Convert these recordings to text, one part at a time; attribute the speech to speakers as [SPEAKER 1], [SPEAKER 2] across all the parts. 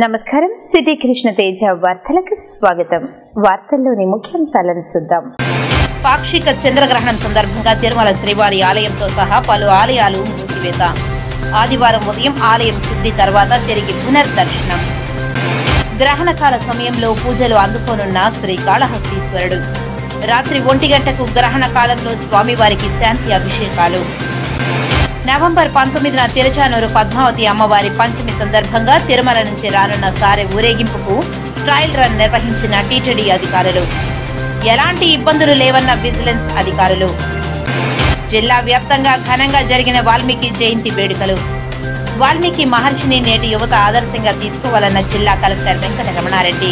[SPEAKER 1] నమస్కారం సిటీ కృష్ణ తేజ వార్తలకు స్వాగతం వార్తల్లోని ముఖ్యాంశాలను చూద్దాం
[SPEAKER 2] పాక్షిక చంద్రగ్రహణం సందర్భంగా తిరుమల శ్రీవారి ఆలయంతో సహా పలు ఆలయాలు మూసివేత ఆదివారం ఉదయం ఆలయం శుద్ధి తర్వాత తిరిగి పునర్దర్శనం గ్రహణకాల సమయంలో పూజలు అందుకోనున్న శ్రీకాళహస్తీశ్వరుడు రాత్రి ఒంటి గంటకు గ్రహణ కాలంలో స్వామివారికి శాంతి అభిషేకాలు నవంబర్ పంతొమ్మిదిన తిరుచానూరు పద్మావతి అమ్మవారి పంచమి సందర్భంగా తిరుమల నుంచి రానున్న సారె ఊరేగింపుకు ట్రయల్ రన్ నిర్వహించిన టీటీడీ అధికారులు ఎలాంటి ఇబ్బందులు లేవన్న విజిలెన్స్ అధికారులు జిల్లా వ్యాప్తంగా ఘనంగా జరిగిన వాల్మీకి జయంతి వేడుకలు వాల్మీకి మహర్షిని నేటి యువత ఆదర్శంగా తీసుకోవాలన్న జిల్లా కలెక్టర్ వెంకట రమణారెడ్డి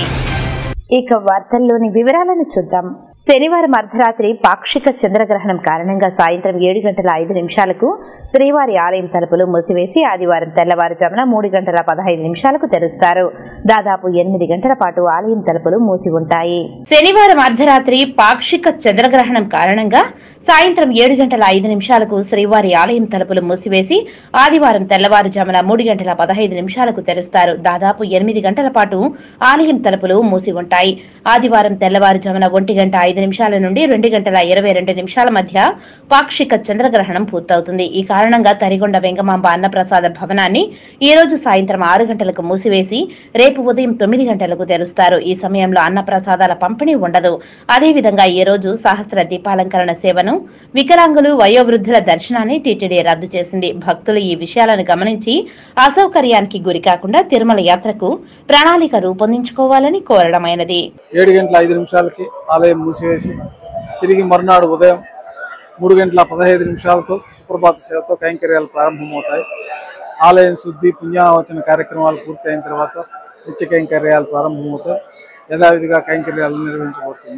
[SPEAKER 1] ఇక వార్తల్లోని వివరాలను చూద్దాం శనివారం అర్ధరాత్రి పాక్షిక చంద్రగ్రహణం కారణంగా సాయంత్రం ఏడు గంటల ఐదు నిమిషాలకు శ్రీవారి ఆలయం తలుపులు మూసివేసి ఆదివారం తెల్లవారుజామున మూడు గంటల పదహైదు నిమిషాలకు తెరుస్తారు దాదాపు ఎనిమిది గంటల పాటు ఆలయం తలుపులు మూసి ఉంటాయి
[SPEAKER 2] శనివారం అర్ధరాత్రి పాక్షిక చంద్రగ్రహణం కారణంగా సాయంత్రం ఏడు గంటల ఐదు నిమిషాలకు శ్రీవారి ఆలయం తలుపులు మూసివేసి ఆదివారం తెల్లవారుజామున మూడు గంటల పదహైదు నిమిషాలకు తెరుస్తారు దాదాపు ఎనిమిది గంటల పాటు ఆలయం తలుపులు మూసి ఉంటాయి ఆదివారం తెల్లవారుజామున ఒంటి గంట ఐదు నిమిషాల నుండి రెండు గంటల ఇరవై రెండు నిమిషాల మధ్య పాక్షిక చంద్రగ్రహణం పూర్తవుతుంది ఈ కారణంగా తరిగొండ వెంగమాంబ అన్నప్రసాద భవనాన్ని ఈ రోజు సాయంత్రం ఆరు గంటలకు మూసివేసి రేపు ఉదయం తొమ్మిది గంటలకు తెరుస్తారు ఈ సమయంలో అన్నప్రసాదాల పంపిణీ ఉండదు అదేవిధంగా ఈ రోజు సహస్ర దీపాలంకరణ సేవను వికలాంగులు వయోవృద్ధుల దర్శనాన్ని టీటీడీ రద్దు చేసింది భక్తులు ఈ విషయాలను గమనించి అసౌకర్యానికి గురి కాకుండా తిరుమల యాత్రకు ప్రణాళిక రూపొందించుకోవాలని కోరడమైనది
[SPEAKER 3] ఏడు గంటల ఐదు నిమిషాలకి ఆలయం మూసివేసి తిరిగి మరునాడు ఉదయం మూడు గంటల పదహైదు నిమిషాలతో సుప్రభాత సేవతో కైంకర్యాలు ప్రారంభమవుతాయి ఆలయం శుద్ధి పుణ్యావచన కార్యక్రమాలు పూర్తయిన తర్వాత నిత్య కైంకర్యాలు ప్రారంభమవుతాయి యథావిధిగా కైంకర్యాలు నిర్వహించబడుతుంది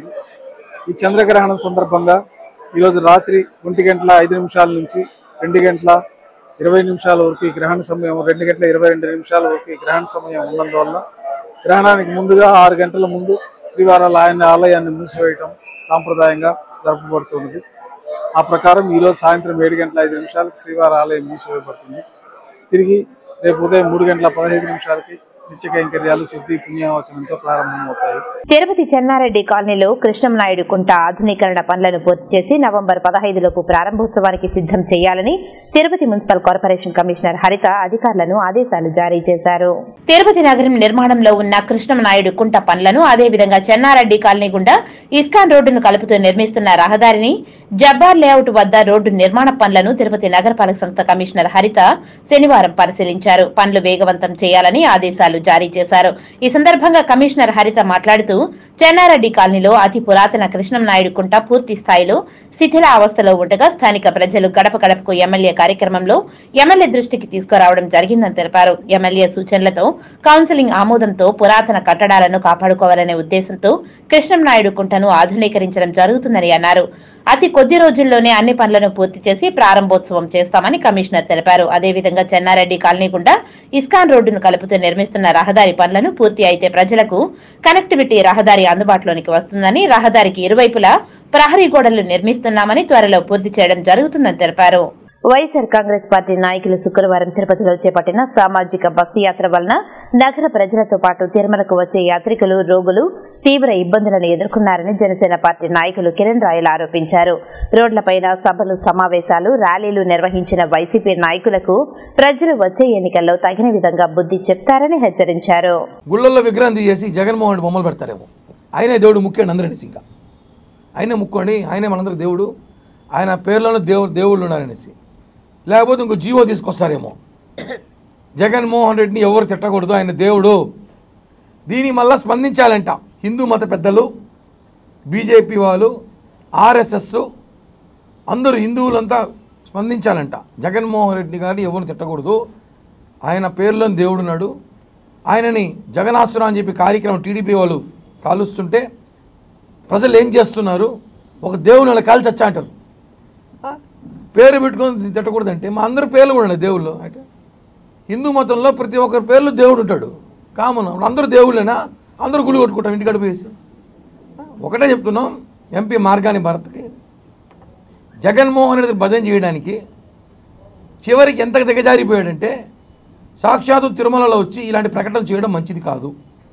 [SPEAKER 3] ఈ చంద్రగ్రహణం సందర్భంగా ఈరోజు రాత్రి ఒంటి గంటల ఐదు నిమిషాల నుంచి రెండు గంటల ఇరవై నిమిషాల వరకు ఈ గ్రహణ సమయం రెండు గంటల ఇరవై రెండు నిమిషాల వరకు ఈ గ్రహణ సమయం ఉన్నందువల్ల గ్రహణానికి ముందుగా ఆరు గంటల ముందు శ్రీవారాల ఆయన ఆలయాన్ని మూసివేయటం సాంప్రదాయంగా జరపబడుతున్నది ఆ ప్రకారం ఈరోజు సాయంత్రం ఏడు గంటల ఐదు నిమిషాలకు శ్రీవారి ఆలయం మూసివేయబడుతుంది తిరిగి రేపు ఉదయం మూడు గంటల పదహైదు నిమిషాలకి నిత్య కైంకర్యాలు శుద్ధి పుణ్యావచనంతో ప్రారంభమవుతాయి
[SPEAKER 1] తిరుపతి చెన్నారెడ్డి కాలనీలో కృష్ణంనాయుడు కుంట ఆధునీకరణ పనులను పూర్తి చేసి నవంబర్ పదహైదులోపు ప్రారంభోత్సవానికి సిద్ధం చేయాలని తిరుపతి మున్సిపల్ కార్పొరేషన్ కమిషనర్ హరిత అధికారులను ఆదేశాలు జారీ చేశారు
[SPEAKER 2] తిరుపతి నగరం నిర్మాణంలో ఉన్న కృష్ణమనాయుడు కుంట పనులను అదేవిధంగా చెన్నారెడ్డి కాలనీ గుండా ఇస్కాన్ రోడ్డును కలుపుతూ నిర్మిస్తున్న రహదారిని జబ్బార్ లేఅవుట్ వద్ద రోడ్డు నిర్మాణ పనులను తిరుపతి నగరపాలక సంస్థ కమిషనర్ హరిత శనివారం పరిశీలించారు పనులు వేగవంతం చేయాలని ఆదేశాలు జారీ చేశారు ఈ సందర్భంగా కమిషనర్ హరిత మాట్లాడుతూ చెన్నారెడ్డి కాలనీలో అతి పురాతన కృష్ణంనాయుడు కుంట పూర్తి స్థాయిలో శిథిల అవస్థలో ఉండగా స్థానిక ప్రజలు గడప గడపకు ఎమ్మెల్యే కార్యక్రమంలో ఎమ్మెల్యే దృష్టికి తీసుకురావడం జరిగిందని తెలిపారు ఎమ్మెల్యే సూచనలతో కౌన్సిలింగ్ ఆమోదంతో పురాతన కట్టడాలను కాపాడుకోవాలనే ఉద్దేశంతో కృష్ణంనాయుడు కుంటను ఆధునీకరించడం జరుగుతుందని అన్నారు అతి కొద్ది రోజుల్లోనే అన్ని పనులను పూర్తి చేసి ప్రారంభోత్సవం చేస్తామని కమిషనర్ తెలిపారు అదేవిధంగా చెన్నారెడ్డి కాలనీ గుండా ఇస్కాన్ రోడ్డును కలుపుతూ నిర్మిస్తున్న రహదారి పనులను పూర్తి అయితే ప్రజలకు కనెక్టివిటీ రహదారి అందుబాటులోనికి వస్తుందని రహదారికి ఇరువైపులా ప్రహరీ గోడలు నిర్మిస్తున్నామని త్వరలో పూర్తి చేయడం జరుగుతుందని తెలిపారు
[SPEAKER 1] వైఎస్ఆర్ కాంగ్రెస్ పార్టీ నాయకులు శుక్రవారం తిరుపతిలో చేపట్టిన సామాజిక బస్సు యాత్ర వలన నగర ప్రజలతో పాటు తిరుమలకు వచ్చే యాత్రికులు రోగులు తీవ్ర ఇబ్బందులను ఎదుర్కొన్నారని జనసేన పార్టీ నాయకులు కిరణ్ రాయల్ ఆరోపించారు రోడ్లపైన సభలు సమావేశాలు ర్యాలీలు నిర్వహించిన వైసీపీ నాయకులకు ప్రజలు వచ్చే ఎన్నికల్లో తగిన విధంగా బుద్ధి చెప్తారని హెచ్చరించారు
[SPEAKER 4] గుళ్ళల్లో విగ్రహం తీసేసి జగన్మోహన్ రెడ్డి బొమ్మలు పెడతారేమో ఆయనే దేవుడు ముఖ్యండి అందరనేసి ఇంకా ఆయనే ముక్కోండి ఆయనే మనందరూ దేవుడు ఆయన పేర్లోనే దేవుడు దేవుళ్ళు ఉన్నారనేసి లేకపోతే ఇంకో జీవో తీసుకొస్తారేమో జగన్మోహన్ రెడ్డిని ఎవరు తిట్టకూడదు ఆయన దేవుడు దీని మళ్ళా స్పందించాలంట హిందూ మత పెద్దలు బీజేపీ వాళ్ళు ఆర్ఎస్ఎస్ అందరూ హిందువులంతా స్పందించాలంట జగన్మోహన్ రెడ్డి గారిని ఎవరు తిట్టకూడదు ఆయన పేరులోని దేవుడు ఉన్నాడు ఆయనని జగనాసురం అని చెప్పి కార్యక్రమం టీడీపీ వాళ్ళు కాలుస్తుంటే ప్రజలు ఏం చేస్తున్నారు ఒక దేవుని వాళ్ళ కాల్చి వచ్చా అంటారు ఆ? పేరు పెట్టుకొని తిట్టకూడదంటే మా అందరి పేర్లు కూడా ఉన్నాయి దేవుళ్ళు అంటే హిందూ మతంలో ప్రతి ఒక్కరి పేర్లు దేవుడు ఉంటాడు కామన్ ఇప్పుడు అందరూ దేవుళ్ళేనా అందరూ గుడి కొట్టుకుంటాం ఇంటికాడ పోయేసి ఆ? ఒకటే చెప్తున్నాం ఎంపీ మార్గాని భరత్కి జగన్మోహన్ రెడ్డి భజన చేయడానికి చివరికి ఎంత దిగజారిపోయాడంటే సాక్షాత్తు తిరుమలలో వచ్చి ఇలాంటి ప్రకటన చేయడం మంచిది కాదు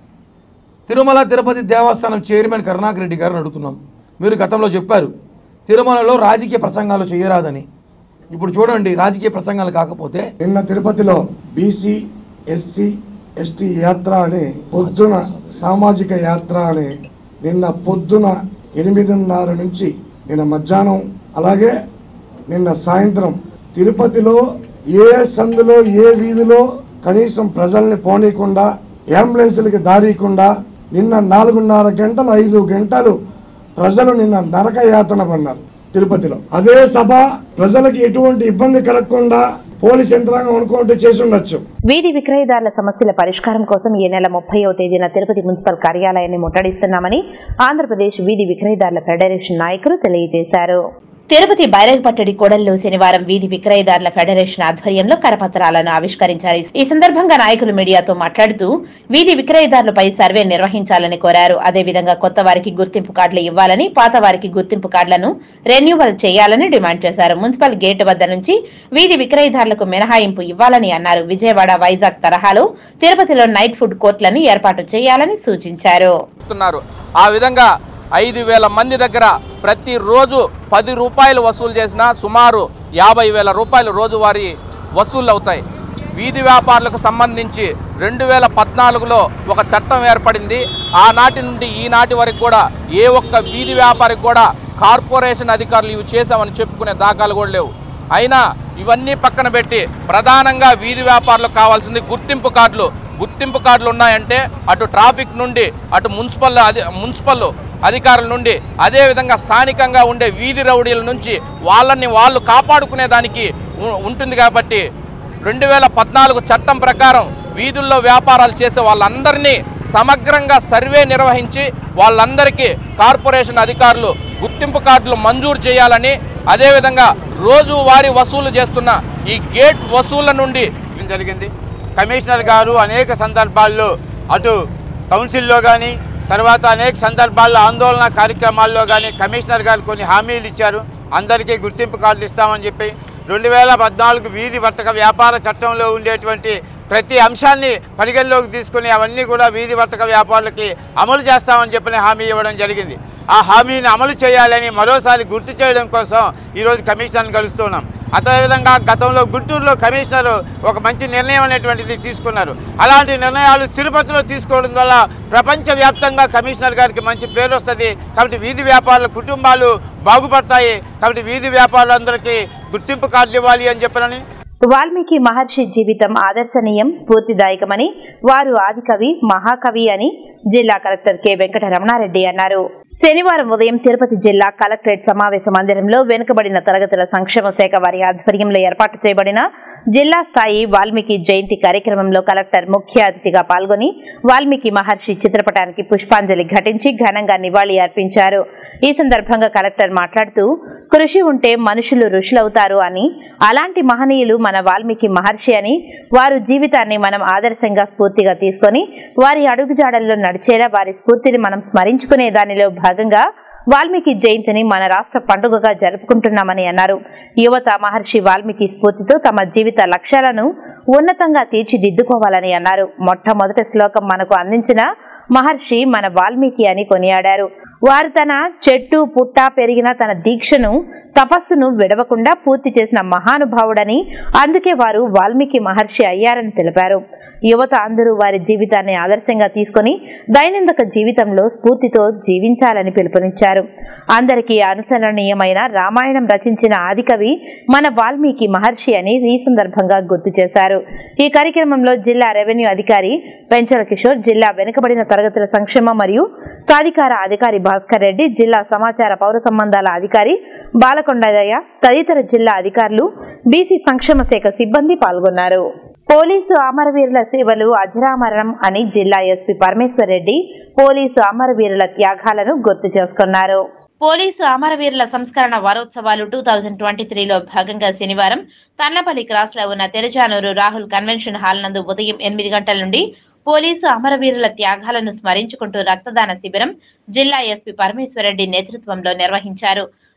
[SPEAKER 4] తిరుమల తిరుపతి దేవస్థానం చైర్మన్ కరుణాకర్ రెడ్డి గారిని అడుగుతున్నాం మీరు గతంలో చెప్పారు తిరుమలలో రాజకీయ ప్రసంగాలు చేయరాదని ఇప్పుడు చూడండి రాజకీయ ప్రసంగాలు కాకపోతే
[SPEAKER 5] నిన్న తిరుపతిలో బీసీ ఎస్సీ ఎస్టీ యాత్ర అని పొద్దున సామాజిక యాత్ర అని నిన్న పొద్దున ఎనిమిదిన్నర నుంచి నిన్న మధ్యాహ్నం అలాగే నిన్న సాయంత్రం తిరుపతిలో ఏ సందులో ఏ వీధిలో కనీసం ప్రజల్ని పోనీయకుండా అంబులెన్సులకి దారీకుండా నిన్న నాలుగున్నర గంటలు ఐదు గంటలు ప్రజలు నిన్న నరక యాతన పడినారు తిరుపతిలో అదే సభ ప్రజలకు ఎటువంటి ఇబ్బంది కలగకుండా పోలీస్ యంత్రాంగం అనుకుంటే చేసి ఉండొచ్చు
[SPEAKER 1] వీధి విక్రయదారుల సమస్యల పరిష్కారం కోసం ఈ నెల ముప్పైవ తేదీన తిరుపతి మున్సిపల్ కార్యాలయాన్ని ముట్టడిస్తున్నామని ఆంధ్రప్రదేశ్ వీధి విక్రయదారుల ఫెడరేషన్ నాయకులు తెలియజేశారు
[SPEAKER 2] తిరుపతి బైరగపట్టడి కూడల్లో శనివారం వీధి విక్రయదారుల ఫెడరేషన్ ఆధ్వర్యంలో కరపత్రాలను ఆవిష్కరించారు ఈ సందర్భంగా నాయకులు మీడియాతో మాట్లాడుతూ వీధి విక్రయదారులపై సర్వే నిర్వహించాలని కోరారు అదేవిధంగా కొత్త వారికి గుర్తింపు కార్డులు ఇవ్వాలని పాత వారికి గుర్తింపు కార్డులను రెన్యువల్ చేయాలని డిమాండ్ చేశారు మున్సిపల్ గేట్ వద్ద నుంచి వీధి విక్రయదారులకు మినహాయింపు ఇవ్వాలని అన్నారు విజయవాడ వైజాగ్ తరహాలో తిరుపతిలో నైట్ ఫుడ్ కోర్టులను ఏర్పాటు చేయాలని సూచించారు
[SPEAKER 6] చెప్తున్నారు ఆ విధంగా ఐదు వేల మంది దగ్గర ప్రతిరోజు పది రూపాయలు వసూలు చేసినా సుమారు యాభై వేల రూపాయలు రోజువారీ వసూలు అవుతాయి వీధి వ్యాపారులకు సంబంధించి రెండు వేల పద్నాలుగులో ఒక చట్టం ఏర్పడింది ఆనాటి నుండి ఈనాటి వరకు కూడా ఏ ఒక్క వీధి వ్యాపారికి కూడా కార్పొరేషన్ అధికారులు ఇవి చేశామని చెప్పుకునే దాఖలు కూడా లేవు అయినా ఇవన్నీ పక్కన పెట్టి ప్రధానంగా వీధి వ్యాపారులకు కావాల్సింది గుర్తింపు కార్డులు గుర్తింపు కార్డులు ఉన్నాయంటే అటు ట్రాఫిక్ నుండి అటు మున్సిపల్ అధి మున్సిపల్ అధికారుల నుండి అదేవిధంగా స్థానికంగా ఉండే వీధి రౌడీల నుంచి వాళ్ళని వాళ్ళు కాపాడుకునే దానికి ఉ- ఉంటుంది కాబట్టి రెండు వేల పద్నాలుగు చట్టం ప్రకారం వీధుల్లో వ్యాపారాలు చేసే వాళ్ళందరినీ సమగ్రంగా సర్వే నిర్వహించి వాళ్ళందరికీ కార్పొరేషన్ అధికారులు గుర్తింపు కార్డులు మంజూరు చేయాలని అదేవిధంగా రోజువారీ వసూలు చేస్తున్న ఈ గేట్ వసూళ్ల నుండి
[SPEAKER 7] చేయడం జరిగింది కమిషనర్ గారు అనేక సందర్భాల్లో అటు కౌన్సిల్లో కానీ తర్వాత అనేక సందర్భాల్లో ఆందోళన కార్యక్రమాల్లో కానీ కమిషనర్ గారు కొన్ని హామీలు ఇచ్చారు అందరికీ గుర్తింపు కార్డులు ఇస్తామని చెప్పి రెండు వేల పద్నాలుగు వీధి వర్తక వ్యాపార చట్టంలో ఉండేటువంటి ప్రతి అంశాన్ని పరిగణలోకి తీసుకుని అవన్నీ కూడా వీధి వర్తక వ్యాపారులకి అమలు చేస్తామని చెప్పిన హామీ ఇవ్వడం జరిగింది ఆ హామీని అమలు చేయాలని మరోసారి గుర్తు చేయడం కోసం ఈరోజు కమిషనర్ని కలుస్తున్నాం అదేవిధంగా గతంలో గుంటూరులో కమిషనర్ ఒక మంచి నిర్ణయం అనేటువంటిది తీసుకున్నారు అలాంటి నిర్ణయాలు తిరుపతిలో తీసుకోవడం వల్ల ప్రపంచవ్యాప్తంగా కమిషనర్ గారికి మంచి పేరు వస్తుంది కాబట్టి వీధి వ్యాపారుల కుటుంబాలు బాగుపడతాయి కాబట్టి వీధి వ్యాపారులందరికీ గుర్తింపు కార్డులు ఇవ్వాలి అని చెప్పనని
[SPEAKER 1] వాల్మీకి మహర్షి జీవితం ఆదర్శనీయం స్ఫూర్తిదాయకమని వారు ఆదికవి మహాకవి అని జిల్లా కలెక్టర్ కె వెంకట రమణారెడ్డి అన్నారు శనివారం ఉదయం తిరుపతి జిల్లా కలెక్టరేట్ సమావేశ మందిరంలో వెనుకబడిన తరగతుల సంక్షేమ శాఖ వారి ఆధ్వర్యంలో ఏర్పాటు చేయబడిన జిల్లా స్థాయి వాల్మీకి జయంతి కార్యక్రమంలో కలెక్టర్ ముఖ్య అతిథిగా పాల్గొని వాల్మీకి మహర్షి చిత్రపటానికి పుష్పాంజలి ఘటించి ఘనంగా నివాళి అర్పించారు ఈ సందర్భంగా కలెక్టర్ మాట్లాడుతూ కృషి ఉంటే మనుషులు ఋషులవుతారు అని అలాంటి మహనీయులు మన వాల్మీకి మహర్షి అని వారు జీవితాన్ని మనం ఆదర్శంగా స్ఫూర్తిగా తీసుకొని వారి అడుగుజాడల్లో నడిచేలా వారి స్ఫూర్తిని మనం స్మరించుకునే దానిలో భాగంగా వాల్మీకి జయంతిని మన రాష్ట్ర పండుగగా జరుపుకుంటున్నామని అన్నారు యువత మహర్షి వాల్మీకి స్ఫూర్తితో తమ జీవిత లక్ష్యాలను ఉన్నతంగా తీర్చిదిద్దుకోవాలని అన్నారు మొట్టమొదటి శ్లోకం మనకు అందించిన మహర్షి మన వాల్మీకి అని కొనియాడారు వారు తన చెట్టు పుట్ట పెరిగిన తన దీక్షను తపస్సును విడవకుండా పూర్తి చేసిన మహానుభావుడని అందుకే వారు వాల్మీకి మహర్షి అయ్యారని తెలిపారు యువత అందరూ వారి జీవితాన్ని ఆదర్శంగా తీసుకొని దైనందిక జీవితంలో స్ఫూర్తితో జీవించాలని పిలుపునిచ్చారు అందరికీ అనుసరణీయమైన రామాయణం రచించిన ఆదికవి మన వాల్మీకి మహర్షి అని ఈ సందర్భంగా గుర్తు చేశారు ఈ కార్యక్రమంలో జిల్లా రెవెన్యూ అధికారి పెంచల కిషోర్ జిల్లా వెనుకబడిన తరగతుల సంక్షేమ మరియు సాధికార అధికారి భాస్కర్ రెడ్డి జిల్లా సమాచార పౌర సంబంధాల అధికారి బాలకొండయ్య తదితర జిల్లా అధికారులు బీసీ సంక్షేమ శాఖ సిబ్బంది పాల్గొన్నారు పోలీసు అమరవీరుల సేవలు అజరామరణం అని జిల్లా ఎస్పీ పరమేశ్వర్ రెడ్డి పోలీసు అమరవీరుల త్యాగాలను గుర్తు చేసుకున్నారు పోలీసు అమరవీరుల సంస్కరణ వారోత్సవాలు టూ థౌజండ్ ట్వంటీ త్రీలో భాగంగా శనివారం తండ్లపల్లి క్రాస్ లో ఉన్న తెరచానూరు రాహుల్ కన్వెన్షన్ హాల్ నందు ఉదయం ఎనిమిది గంటల నుండి పోలీసు అమరవీరుల త్యాగాలను స్మరించుకుంటూ రక్తదాన శిబిరం జిల్లా ఎస్పీ పరమేశ్వరరెడ్డి నేతృత్వంలో నిర్వహించారు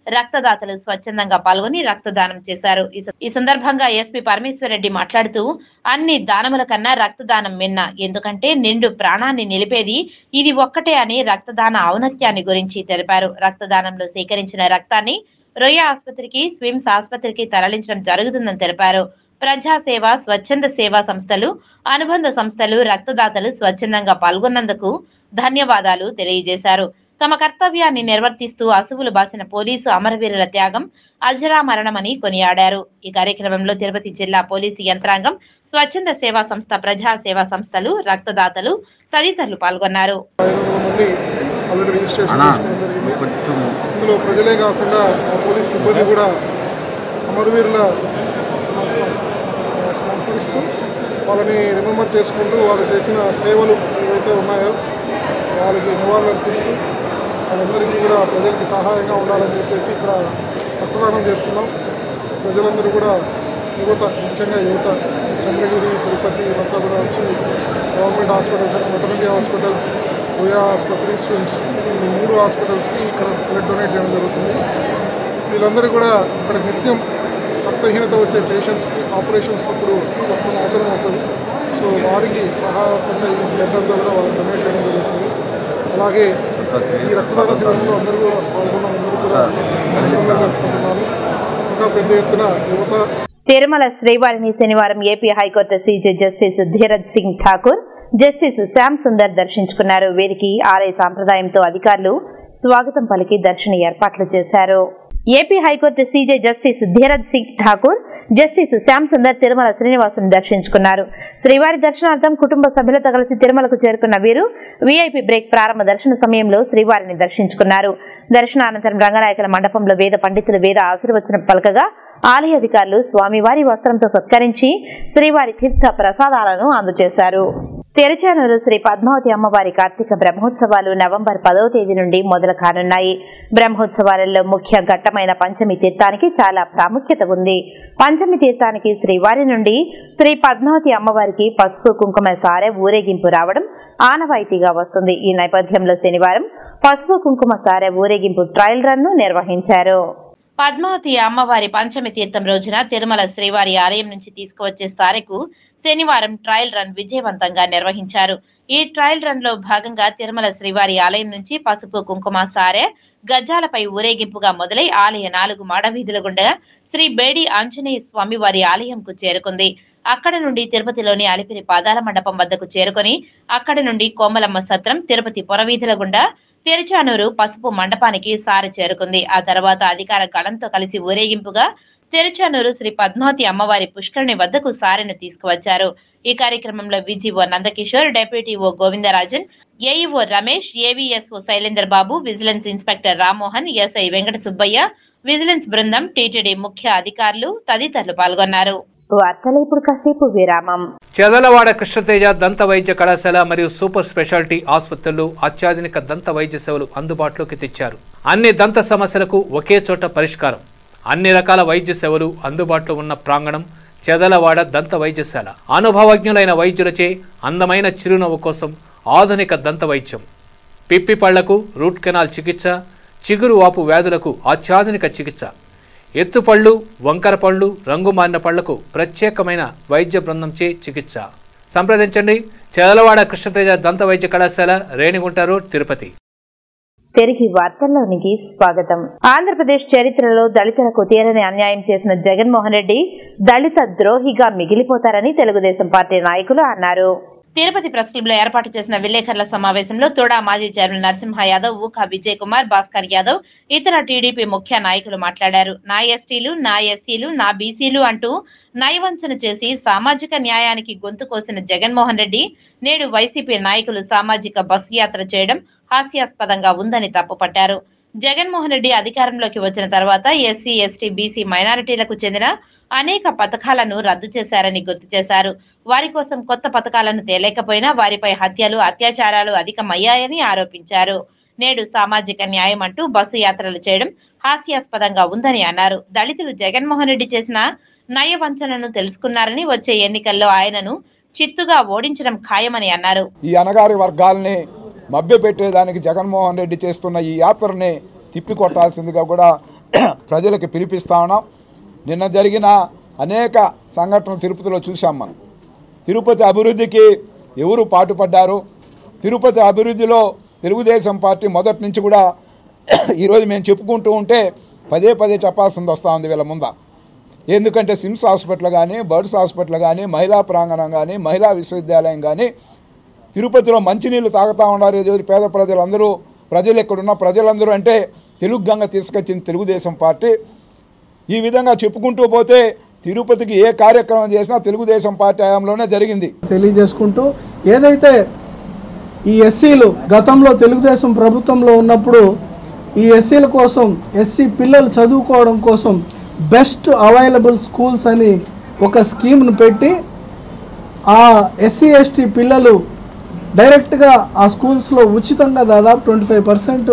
[SPEAKER 2] రక్తదాతలు స్వచ్ఛందంగా పాల్గొని రక్తదానం చేశారు ఈ స- ఈ సందర్భంగా ఎస్పీ పరమేశ్వర్ రెడ్డి మాట్లాడుతూ అన్ని దానముల కన్నా రక్తదానం మిన్న ఎందుకంటే నిండు ప్రాణాన్ని నిలిపేది ఇది ఒక్కటే అని రక్తదాన ఔన్నత్యాన్ని గురించి తెలిపారు రక్తదానంలో సేకరించిన రక్తాన్ని రొయ్య ఆసుపత్రికి స్విమ్స్ ఆసుపత్రికి తరలించడం జరుగుతుందని తెలిపారు ప్రజాసేవ స్వచ్ఛంద సేవా సంస్థలు అనుబంధ సంస్థలు రక్తదాతలు స్వచ్ఛందంగా పాల్గొన్నందుకు ధన్యవాదాలు తెలియజేశారు తమ కర్తవ్యాన్ని నిర్వర్తిస్తూ అసువులు బాసిన పోలీసు అమరవీరుల త్యాగం అజరామరణమని కొనియాడారు ఈ కార్యక్రమంలో తిరుపతి జిల్లా పోలీసు యంత్రాంగం స్వచ్ఛంద సేవా సంస్థ ప్రజా సేవా సంస్థలు రక్తదాతలు తదితరులు పాల్గొన్నారు
[SPEAKER 8] ఐదు వందల మంది ఆల్రెడీ రిజిస్ట్రేషన్ చేసుకోవడం జరిగింది ఇందులో ప్రజలే కాకుండా మా పోలీస్ సిబ్బంది కూడా అమరవీరుల స్మ- స్మ- స్మ- స్మరిస్తూ వాళ్ళని రిమెంబర్ చేసుకుంటూ వాళ్ళు చేసిన సేవలు ఏవైతే ఉన్నాయో వాళ్ళకి నివాళులు అర్పిస్తూ వాళ్ళందరికీ కూడా ప్రజలకి సహాయంగా ఉండాలని చెప్పేసి ఇక్కడ రక్తదానం చేస్తున్నాం ప్రజలందరూ కూడా యువత ముఖ్యంగా యువత చంద్రగిరి తిరుపతి ఇవంతా కూడా వచ్చి government hospitals and maternity hospitals ఓయా ఆసుపత్రి స్విమ్స్ ఈ మూడు హాస్పిటల్స్కి ఇక్కడ బ్లడ్ డొనేట్ చేయడం జరుగుతుంది వీళ్ళందరూ కూడా ఇక్కడ నిత్యం రక్తహీనత వచ్చే పేషెంట్స్కి ఆపరేషన్స్ అప్పుడు రక్తం అవసరం అవుతుంది సో వారికి సహాయపడిన ఈ బ్లడ్ అంతా కూడా వాళ్ళకి డొనేట్ చేయడం జరుగుతుంది అలాగే ఈ రక్తదాన శిబిరంలో అందరూ కూడా పాల్గొన్న అందరూ కూడా అభినందనలు తెలుపుకుంటున్నాను ఇంకా పెద్ద ఎత్తున యువత
[SPEAKER 1] తిరుమల శ్రీవారిని శనివారం AP high court CJ justice Dheeraj Singh Thakur justice Shyam Sundar దర్శించుకున్నారు వీరికి ఆలయ సాంప్రదాయంతో అధికారులు స్వాగతం పలికి దర్శన ఏర్పాట్లు చేశారు AP high court CJ justice Dheeraj Singh Thakur justice Shyam Sundar Tirumala శ్రీనివాసును దర్శించుకున్నారు శ్రీవారి దర్శనార్థం కుటుంబ సభ్యులతో కలిసి తిరుమలకు చేరుకున్న వీరు వీఐపీ బ్రేక్ ప్రారంభ దర్శన సమయంలో శ్రీవారిని దర్శించుకున్నారు దర్శనానంతరం రంగనాయకుల మండపంలో వేద పండితులు వేద ఆశీర్వచనం పలకగా ఆలయ అధికారులు స్వామివారి వస్త్రంతో సత్కరించి శ్రీవారి తీర్థ ప్రసాదాలను అందజేశారు తెరచానూరు శ్రీ పద్మావతి అమ్మవారి కార్తీక బ్రహ్మోత్సవాలు నవంబర్ పదవ తేదీ నుండి మొదలు కానున్నాయి బ్రహ్మోత్సవాలలో ముఖ్య ఘట్టమైన పంచమి తీర్థానికి చాలా ప్రాముఖ్యత ఉంది పంచమి తీర్థానికి శ్రీవారి నుండి శ్రీ పద్మావతి అమ్మవారికి పసుపు కుంకుమ సారె ఊరేగింపు రావడం ఆనవాయితీగా వస్తుంది ఈ నేపథ్యంలో శనివారం పసుపు కుంకుమ సారె ఊరేగింపు ట్రయల్ రన్ ను నిర్వహించారు
[SPEAKER 2] పద్మావతి అమ్మవారి పంచమి తీర్థం రోజున తిరుమల శ్రీవారి ఆలయం నుంచి తీసుకువచ్చే సారెకు శనివారం ట్రయల్ రన్ విజయవంతంగా నిర్వహించారు ఈ ట్రయల్ రన్ లో భాగంగా తిరుమల శ్రీవారి ఆలయం నుంచి పసుపు కుంకుమ సారె గజాలపై ఊరేగింపుగా మొదలై ఆలయ నాలుగు మాడవీధుల గుండా శ్రీ బేడి ఆంజనేయ స్వామి వారి ఆలయంకు చేరుకుంది అక్కడ నుండి తిరుపతిలోని అలిపిరి పాదాల మండపం వద్దకు చేరుకొని అక్కడ నుండి కోమలమ్మ సత్రం తిరుపతి పొరవీధుల గుండా తెరచానూరు పసుపు మండపానికి సారి చేరుకుంది ఆ తర్వాత అధికార గళంతో కలిసి ఊరేగింపుగా తెరచానూరు శ్రీ పద్మావతి అమ్మవారి పుష్కరిణి వద్దకు సారెను తీసుకువచ్చారు ఈ కార్యక్రమంలో VGO Nandakishore deputy EO Govindarajan AEO Ramesh AVSO Shailender Babu vigilance inspector Rammohan SI Venkata Subbaiah vigilance బృందం టీటీడీ ముఖ్య అధికారులు తదితరులు పాల్గొన్నారు
[SPEAKER 1] వార్తలు ఇప్పుడు కాసేపు విరామం
[SPEAKER 9] చెదలవాడ కృష్ణతేజ దంత వైద్య కళాశాల మరియు సూపర్ స్పెషాలిటీ ఆసుపత్రులు అత్యాధునిక దంత వైద్య సేవలు అందుబాటులోకి తెచ్చారు అన్ని దంత సమస్యలకు ఒకే చోట పరిష్కారం అన్ని రకాల వైద్య సేవలు అందుబాటులో ఉన్న ప్రాంగణం చెదలవాడ దంత వైద్యశాల అనుభవజ్ఞులైన వైద్యులచే అందమైన చిరునవ్వు కోసం ఆధునిక దంత వైద్యం పిప్పి పళ్లకు రూట్ కెనాల్ చికిత్స చిగురు వాపు వ్యాధులకు అత్యాధునిక చికిత్స ఎత్తుపళ్ళు వంకర పళ్ళు రంగు మారిన పళ్లకు ప్రత్యేకమైన వైద్య బృందంచే చికిత్స సంప్రదించండి చెదలవాడ కృష్ణతేజ దంత వైద్య కళాశాల రేణిగుంట రోడ్ తిరుపతి
[SPEAKER 1] తిరిగి వార్తల్లోనికి స్వాగతం ఆంధ్రప్రదేశ్ చరిత్రలో దళితులకు తీరని అన్యాయం చేసిన జగన్మోహన్ రెడ్డి దళిత ద్రోహిగా మిగిలిపోతారని తెలుగుదేశం పార్టీ నాయకులు అన్నారు
[SPEAKER 2] తిరుపతి ప్రెస్ క్లబ్ లో ఏర్పాటు చేసిన విలేకరుల సమావేశంలో తోడా మాజీ చైర్మన్ నరసింహ యాదవ్ ఊకా విజయ్ కుమార్ భాస్కర్ యాదవ్ ఇతర టీడీపీ ముఖ్య నాయకులు మాట్లాడారు నా ఎస్టీలు నా ఎస్సీలు నా బీసీలు అంటూ నయవంచన చేసి సామాజిక న్యాయానికి గొంతు కోసిన జగన్మోహన్ రెడ్డి నేడు వైసీపీ నాయకులు సామాజిక బస్సు యాత్ర చేయడం హాస్యాస్పదంగా ఉందని తప్పుపట్టారు జగన్మోహన్ రెడ్డి అధికారంలోకి వచ్చిన తర్వాత ఎస్సీ ఎస్టీ బీసీ మైనారిటీలకు చెందిన అనేక పథకాలను రద్దు చేశారని గుర్తు చేశారు వారి కోసం కొత్త పథకాలను తేలేకపోయినా వారిపై హత్యలు అత్యాచారాలు అధికమయ్యాయని ఆరోపించారు నేడు సామాజిక న్యాయం అంటూ బస్సు యాత్రలు చేయడం హాస్యాస్పదంగా ఉందని అన్నారు దళితులు జగన్మోహన్ రెడ్డి చేసిన నయ వంచనను తెలుసుకున్నారని వచ్చే ఎన్నికల్లో ఆయనను చిత్తుగా ఓడించడం ఖాయమని అన్నారు
[SPEAKER 10] ఈ అనగారి వర్గాల్ని మభ్యపెట్టేదానికి జగన్మోహన్ రెడ్డి చేస్తున్న ఈ యాత్రని తిప్పికొట్టాల్సిందిగా కూడా ప్రజలకు పిలిపిస్తా ఉన్నాం నిన్న జరిగిన అనేక సంఘటనలు తిరుపతిలో చూసాం మనం తిరుపతి అభివృద్ధికి ఎవరు పాటుపడ్డారు తిరుపతి అభివృద్ధిలో తెలుగుదేశం పార్టీ మొదటి నుంచి కూడా ఈరోజు మేము చెప్పుకుంటూ ఉంటే పదే పదే చెప్పాల్సింది వస్తూ ఉంది వీళ్ళ ముంద ఎందుకంటే సిమ్స్ హాస్పిటల్ కానీ బర్డ్స్ హాస్పిటల్ కానీ మహిళా ప్రాంగణం కానీ మహిళా విశ్వవిద్యాలయం కానీ తిరుపతిలో మంచినీళ్ళు తాగుతూ ఉన్నారు ఈరోజు పేద ప్రజలందరూ ప్రజలు ఎక్కడున్న ప్రజలందరూ అంటే తెలుగు గంగ తీసుకొచ్చింది తెలుగుదేశం పార్టీ ఈ విధంగా చెప్పుకుంటూ పోతే తిరుపతికి ఏ కార్యక్రమం చేసినా తెలుగుదేశం పార్టీ హయాంలోనే జరిగింది
[SPEAKER 11] తెలియజేసుకుంటూ ఏదైతే ఈ ఎస్సీలు గతంలో తెలుగుదేశం ప్రభుత్వంలో ఉన్నప్పుడు ఈ ఎస్సీల కోసం ఎస్సీ పిల్లలు చదువుకోవడం కోసం బెస్ట్ అవైలబుల్ స్కూల్స్ అని ఒక స్కీమ్ను పెట్టి ఆ ఎస్సీ ఎస్టీ పిల్లలు డైరెక్ట్గా ఆ స్కూల్స్లో ఉచితంగా దాదాపు twenty five percent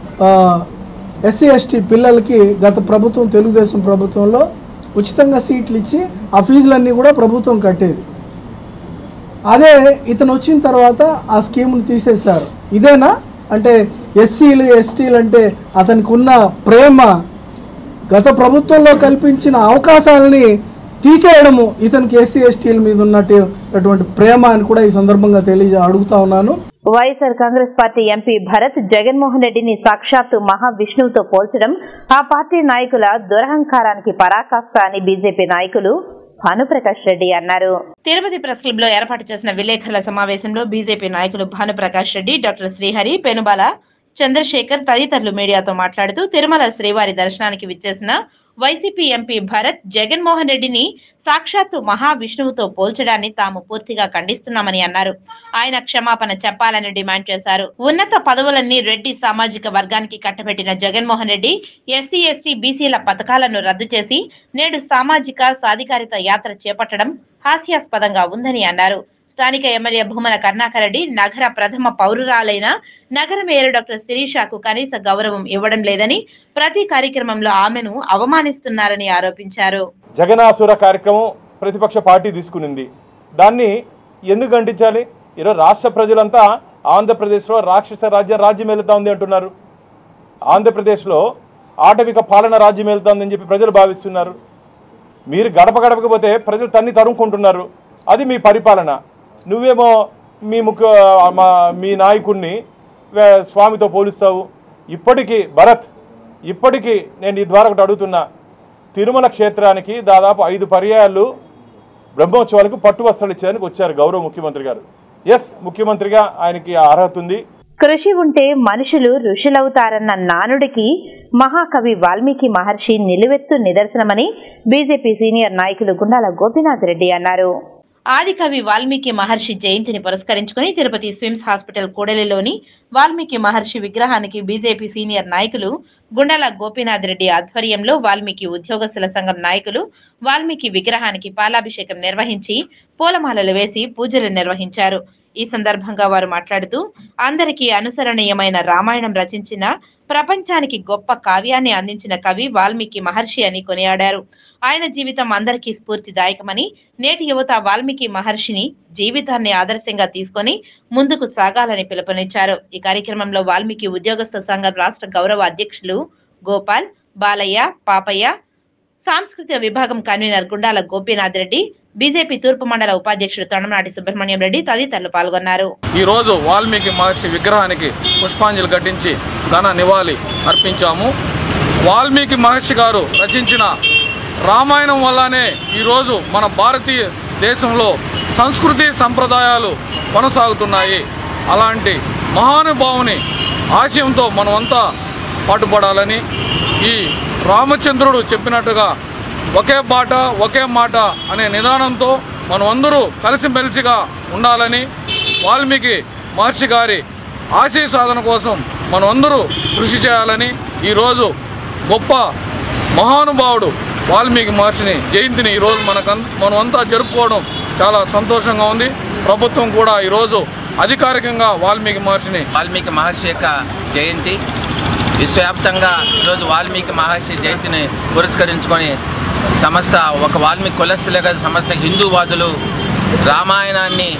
[SPEAKER 11] SC ST పిల్లలకి గత ప్రభుత్వం తెలుగుదేశం ప్రభుత్వంలో ఉచితంగా సీట్లు ఇచ్చి ఆ ఫీజులన్నీ కూడా ప్రభుత్వం కట్టేది అదే ఇతను వచ్చిన తర్వాత ఆ స్కీమ్ను తీసేశారు ఇదేనా అంటే ఎస్సీలు ఎస్టీలు అంటే అతనికి ఉన్న ప్రేమ గత ప్రభుత్వంలో కల్పించిన అవకాశాలని తీసేయడము ఇతనికి ఎస్సీ ఎస్టీల మీద ఉన్నటువంటి ప్రేమ అని కూడా ఈ సందర్భంగా తెలియ అడుగుతా ఉన్నాను
[SPEAKER 1] వైఎస్ఆర్ కాంగ్రెస్ పార్టీ ఎంపీ భరత్ జగన్మోహన్ రెడ్డిని సాక్షాత్తు మహావిష్ణువుతో పోల్చడం ఆ పార్టీ నాయకుల దురహంకారానికి పరాకాష్ట అని బీజేపీ నాయకులు భానుప్రకాష్ రెడ్డి అన్నారు
[SPEAKER 2] తిరుపతి ప్రెస్ క్లబ్ లో ఏర్పాటు చేసిన విలేకరుల సమావేశంలో బీజేపీ నాయకులు భానుప్రకాష్ రెడ్డి డాక్టర్ శ్రీహరి పెనుబాల చంద్రశేఖర్ తదితరులు మీడియాతో మాట్లాడుతూ తిరుమల శ్రీవారి దర్శనానికి విచ్చేసిన వైసీపీ ఎంపీ భరత్ జగన్మోహన్ రెడ్డిని సాక్షాత్తు మహావిష్ణువుతో పోల్చడాన్ని తాము పూర్తిగా ఖండిస్తున్నామని అన్నారు ఆయన క్షమాపణ చెప్పాలని డిమాండ్ చేశారు ఉన్నత పదవులన్నీ రెడ్డి సామాజిక వర్గానికి కట్టబెట్టిన జగన్మోహన్ రెడ్డి ఎస్సీ ఎస్టీ బీసీల పథకాలను రద్దు చేసి నేడు సామాజిక సాధికారిత యాత్ర చేపట్టడం హాస్యాస్పదంగా ఉందని అన్నారు స్థానిక ఎమ్మెల్యే భూమన కరుణాకర్ రెడ్డి నగర ప్రథమ పౌరురాలైన నగర మేయర్ డాక్టర్ శిరీషాకు కనీస గౌరవం ఇవ్వడం లేదని ప్రతి కార్యక్రమంలో ఆమెను అవమానిస్తున్నారని ఆరోపించారు
[SPEAKER 12] జగనాసుర కార్యక్రమం ప్రతిపక్ష పార్టీ తీసుకునింది దాన్ని ఎందుకు ఖండించాలి ఈరోజు రాష్ట్ర ప్రజలంతా ఆంధ్రప్రదేశ్లో రాక్షస రాజ్యం రాజ్యం వెళుతా ఉంది అంటున్నారు ఆంధ్రప్రదేశ్లో ఆటవిక పాలన రాజ్యం వెళ్తుందని చెప్పి ప్రజలు భావిస్తున్నారు మీరు గడప గడపకపోతే ప్రజలు తన్ని తరుముకుంటున్నారు అది మీ పరిపాలన నువ్వేమో మీ ముఖ్య మా మీ నాయకుడిని వే- స్వామితో పోలుస్తావు ఇప్పటికీ భరత్ ఇప్పటికీ నేను ఈ ద్వారా ఒకటి అడుగుతున్నా తిరుమల క్షేత్రానికి దాదాపు ఐదు పర్యాయాలు బ్రహ్మోత్సవాలకు పట్టు వస్త్రాలు ఇచ్చేందుకు వచ్చారు గౌరవ ముఖ్యమంత్రి గారు ఎస్ ముఖ్యమంత్రిగా ఆయనకి ఆ అర్హత ఉంది
[SPEAKER 1] కృషి ఉంటే మనుషులు ఋషులవుతారన్న నానుడికి మహాకవి వాల్మీకి మహర్షి నిలువెత్తు నిదర్శనమని బీజేపీ సీనియర్ నాయకులు గుండాల గోపీనాథ్ రెడ్డి అన్నారు
[SPEAKER 2] ఆదికవి వాల్మీకి మహర్షి జయంతిని పురస్కరించుకుని తిరుపతి స్విమ్స్ హాస్పిటల్ కూడలిలోని వాల్మీకి మహర్షి విగ్రహానికి బీజేపీ సీనియర్ నాయకులు గుండాల గోపీనాథ్ రెడ్డి ఆధ్వర్యంలో వాల్మీకి ఉద్యోగస్తుల సంఘం నాయకులు వాల్మీకి విగ్రహానికి పాలాభిషేకం నిర్వహించి పూలమాలలు వేసి పూజలు నిర్వహించారు ఈ సందర్భంగా వారు మాట్లాడుతూ అందరికీ అనుసరణీయమైన రామాయణం రచించిన ప్రపంచానికి గొప్ప కావ్యాన్ని అందించిన కవి వాల్మీకి మహర్షి అని కొనియాడారు ఆయన జీవితం అందరికీ స్ఫూర్తిదాయకమని నేటి యువత వాల్మీకి మహర్షిని జీవితాన్ని ఆదర్శంగా తీసుకొని ముందుకు సాగాలని పిలుపునిచ్చారు ఈ కార్యక్రమంలో వాల్మీకి ఉద్యోగస్తు సంఘం రాష్ట్ర గౌరవ అధ్యక్షులు గోపాల్ బాలయ్య పాపయ్య సాంస్కృతిక విభాగం కన్వీనర్ గుండాల గోపీనాథ్ రెడ్డి బీజేపీ తూర్పు మండల ఉపాధ్యక్షుడు తొండమనాటి సుబ్రహ్మణ్యం రెడ్డి తదితరులు పాల్గొన్నారు
[SPEAKER 13] ఈరోజు వాల్మీకి మహర్షి విగ్రహానికి పుష్పాంజలి ఘటించి ఘన నివాళి అర్పించాము వాల్మీకి మహర్షి గారు రచించిన రామాయణం వల్లనే ఈరోజు మన భారతీయ దేశంలో సంస్కృతి సంప్రదాయాలు కొనసాగుతున్నాయి అలాంటి మహానుభావుని ఆశయంతో మనమంతా పాటుపడాలని ఈ రామచంద్రుడు చెప్పినట్టుగా ఒకే బాట ఒకే మాట అనే నిదానంతో మనం అందరూ కలిసిమెలిసిగా ఉండాలని వాల్మీకి మహర్షి గారి ఆశయ సాధన కోసం మనం అందరూ కృషి చేయాలని ఈరోజు గొప్ప మహానుభావుడు వాల్మీకి మహర్షిని జయంతిని ఈరోజు మనకం మనమంతా జరుపుకోవడం చాలా సంతోషంగా ఉంది ప్రభుత్వం కూడా ఈరోజు అధికారికంగా వాల్మీకి మహర్షిని
[SPEAKER 14] వాల్మీకి మహర్షి యొక్క జయంతి విశ్వవ్యాప్తంగా ఈరోజు వాల్మీకి మహర్షి జయంతిని పురస్కరించుకొని సమస్త ఒక వాల్మీకి కులస్తులే కాదు సమస్త హిందూవాదులు రామాయణాన్ని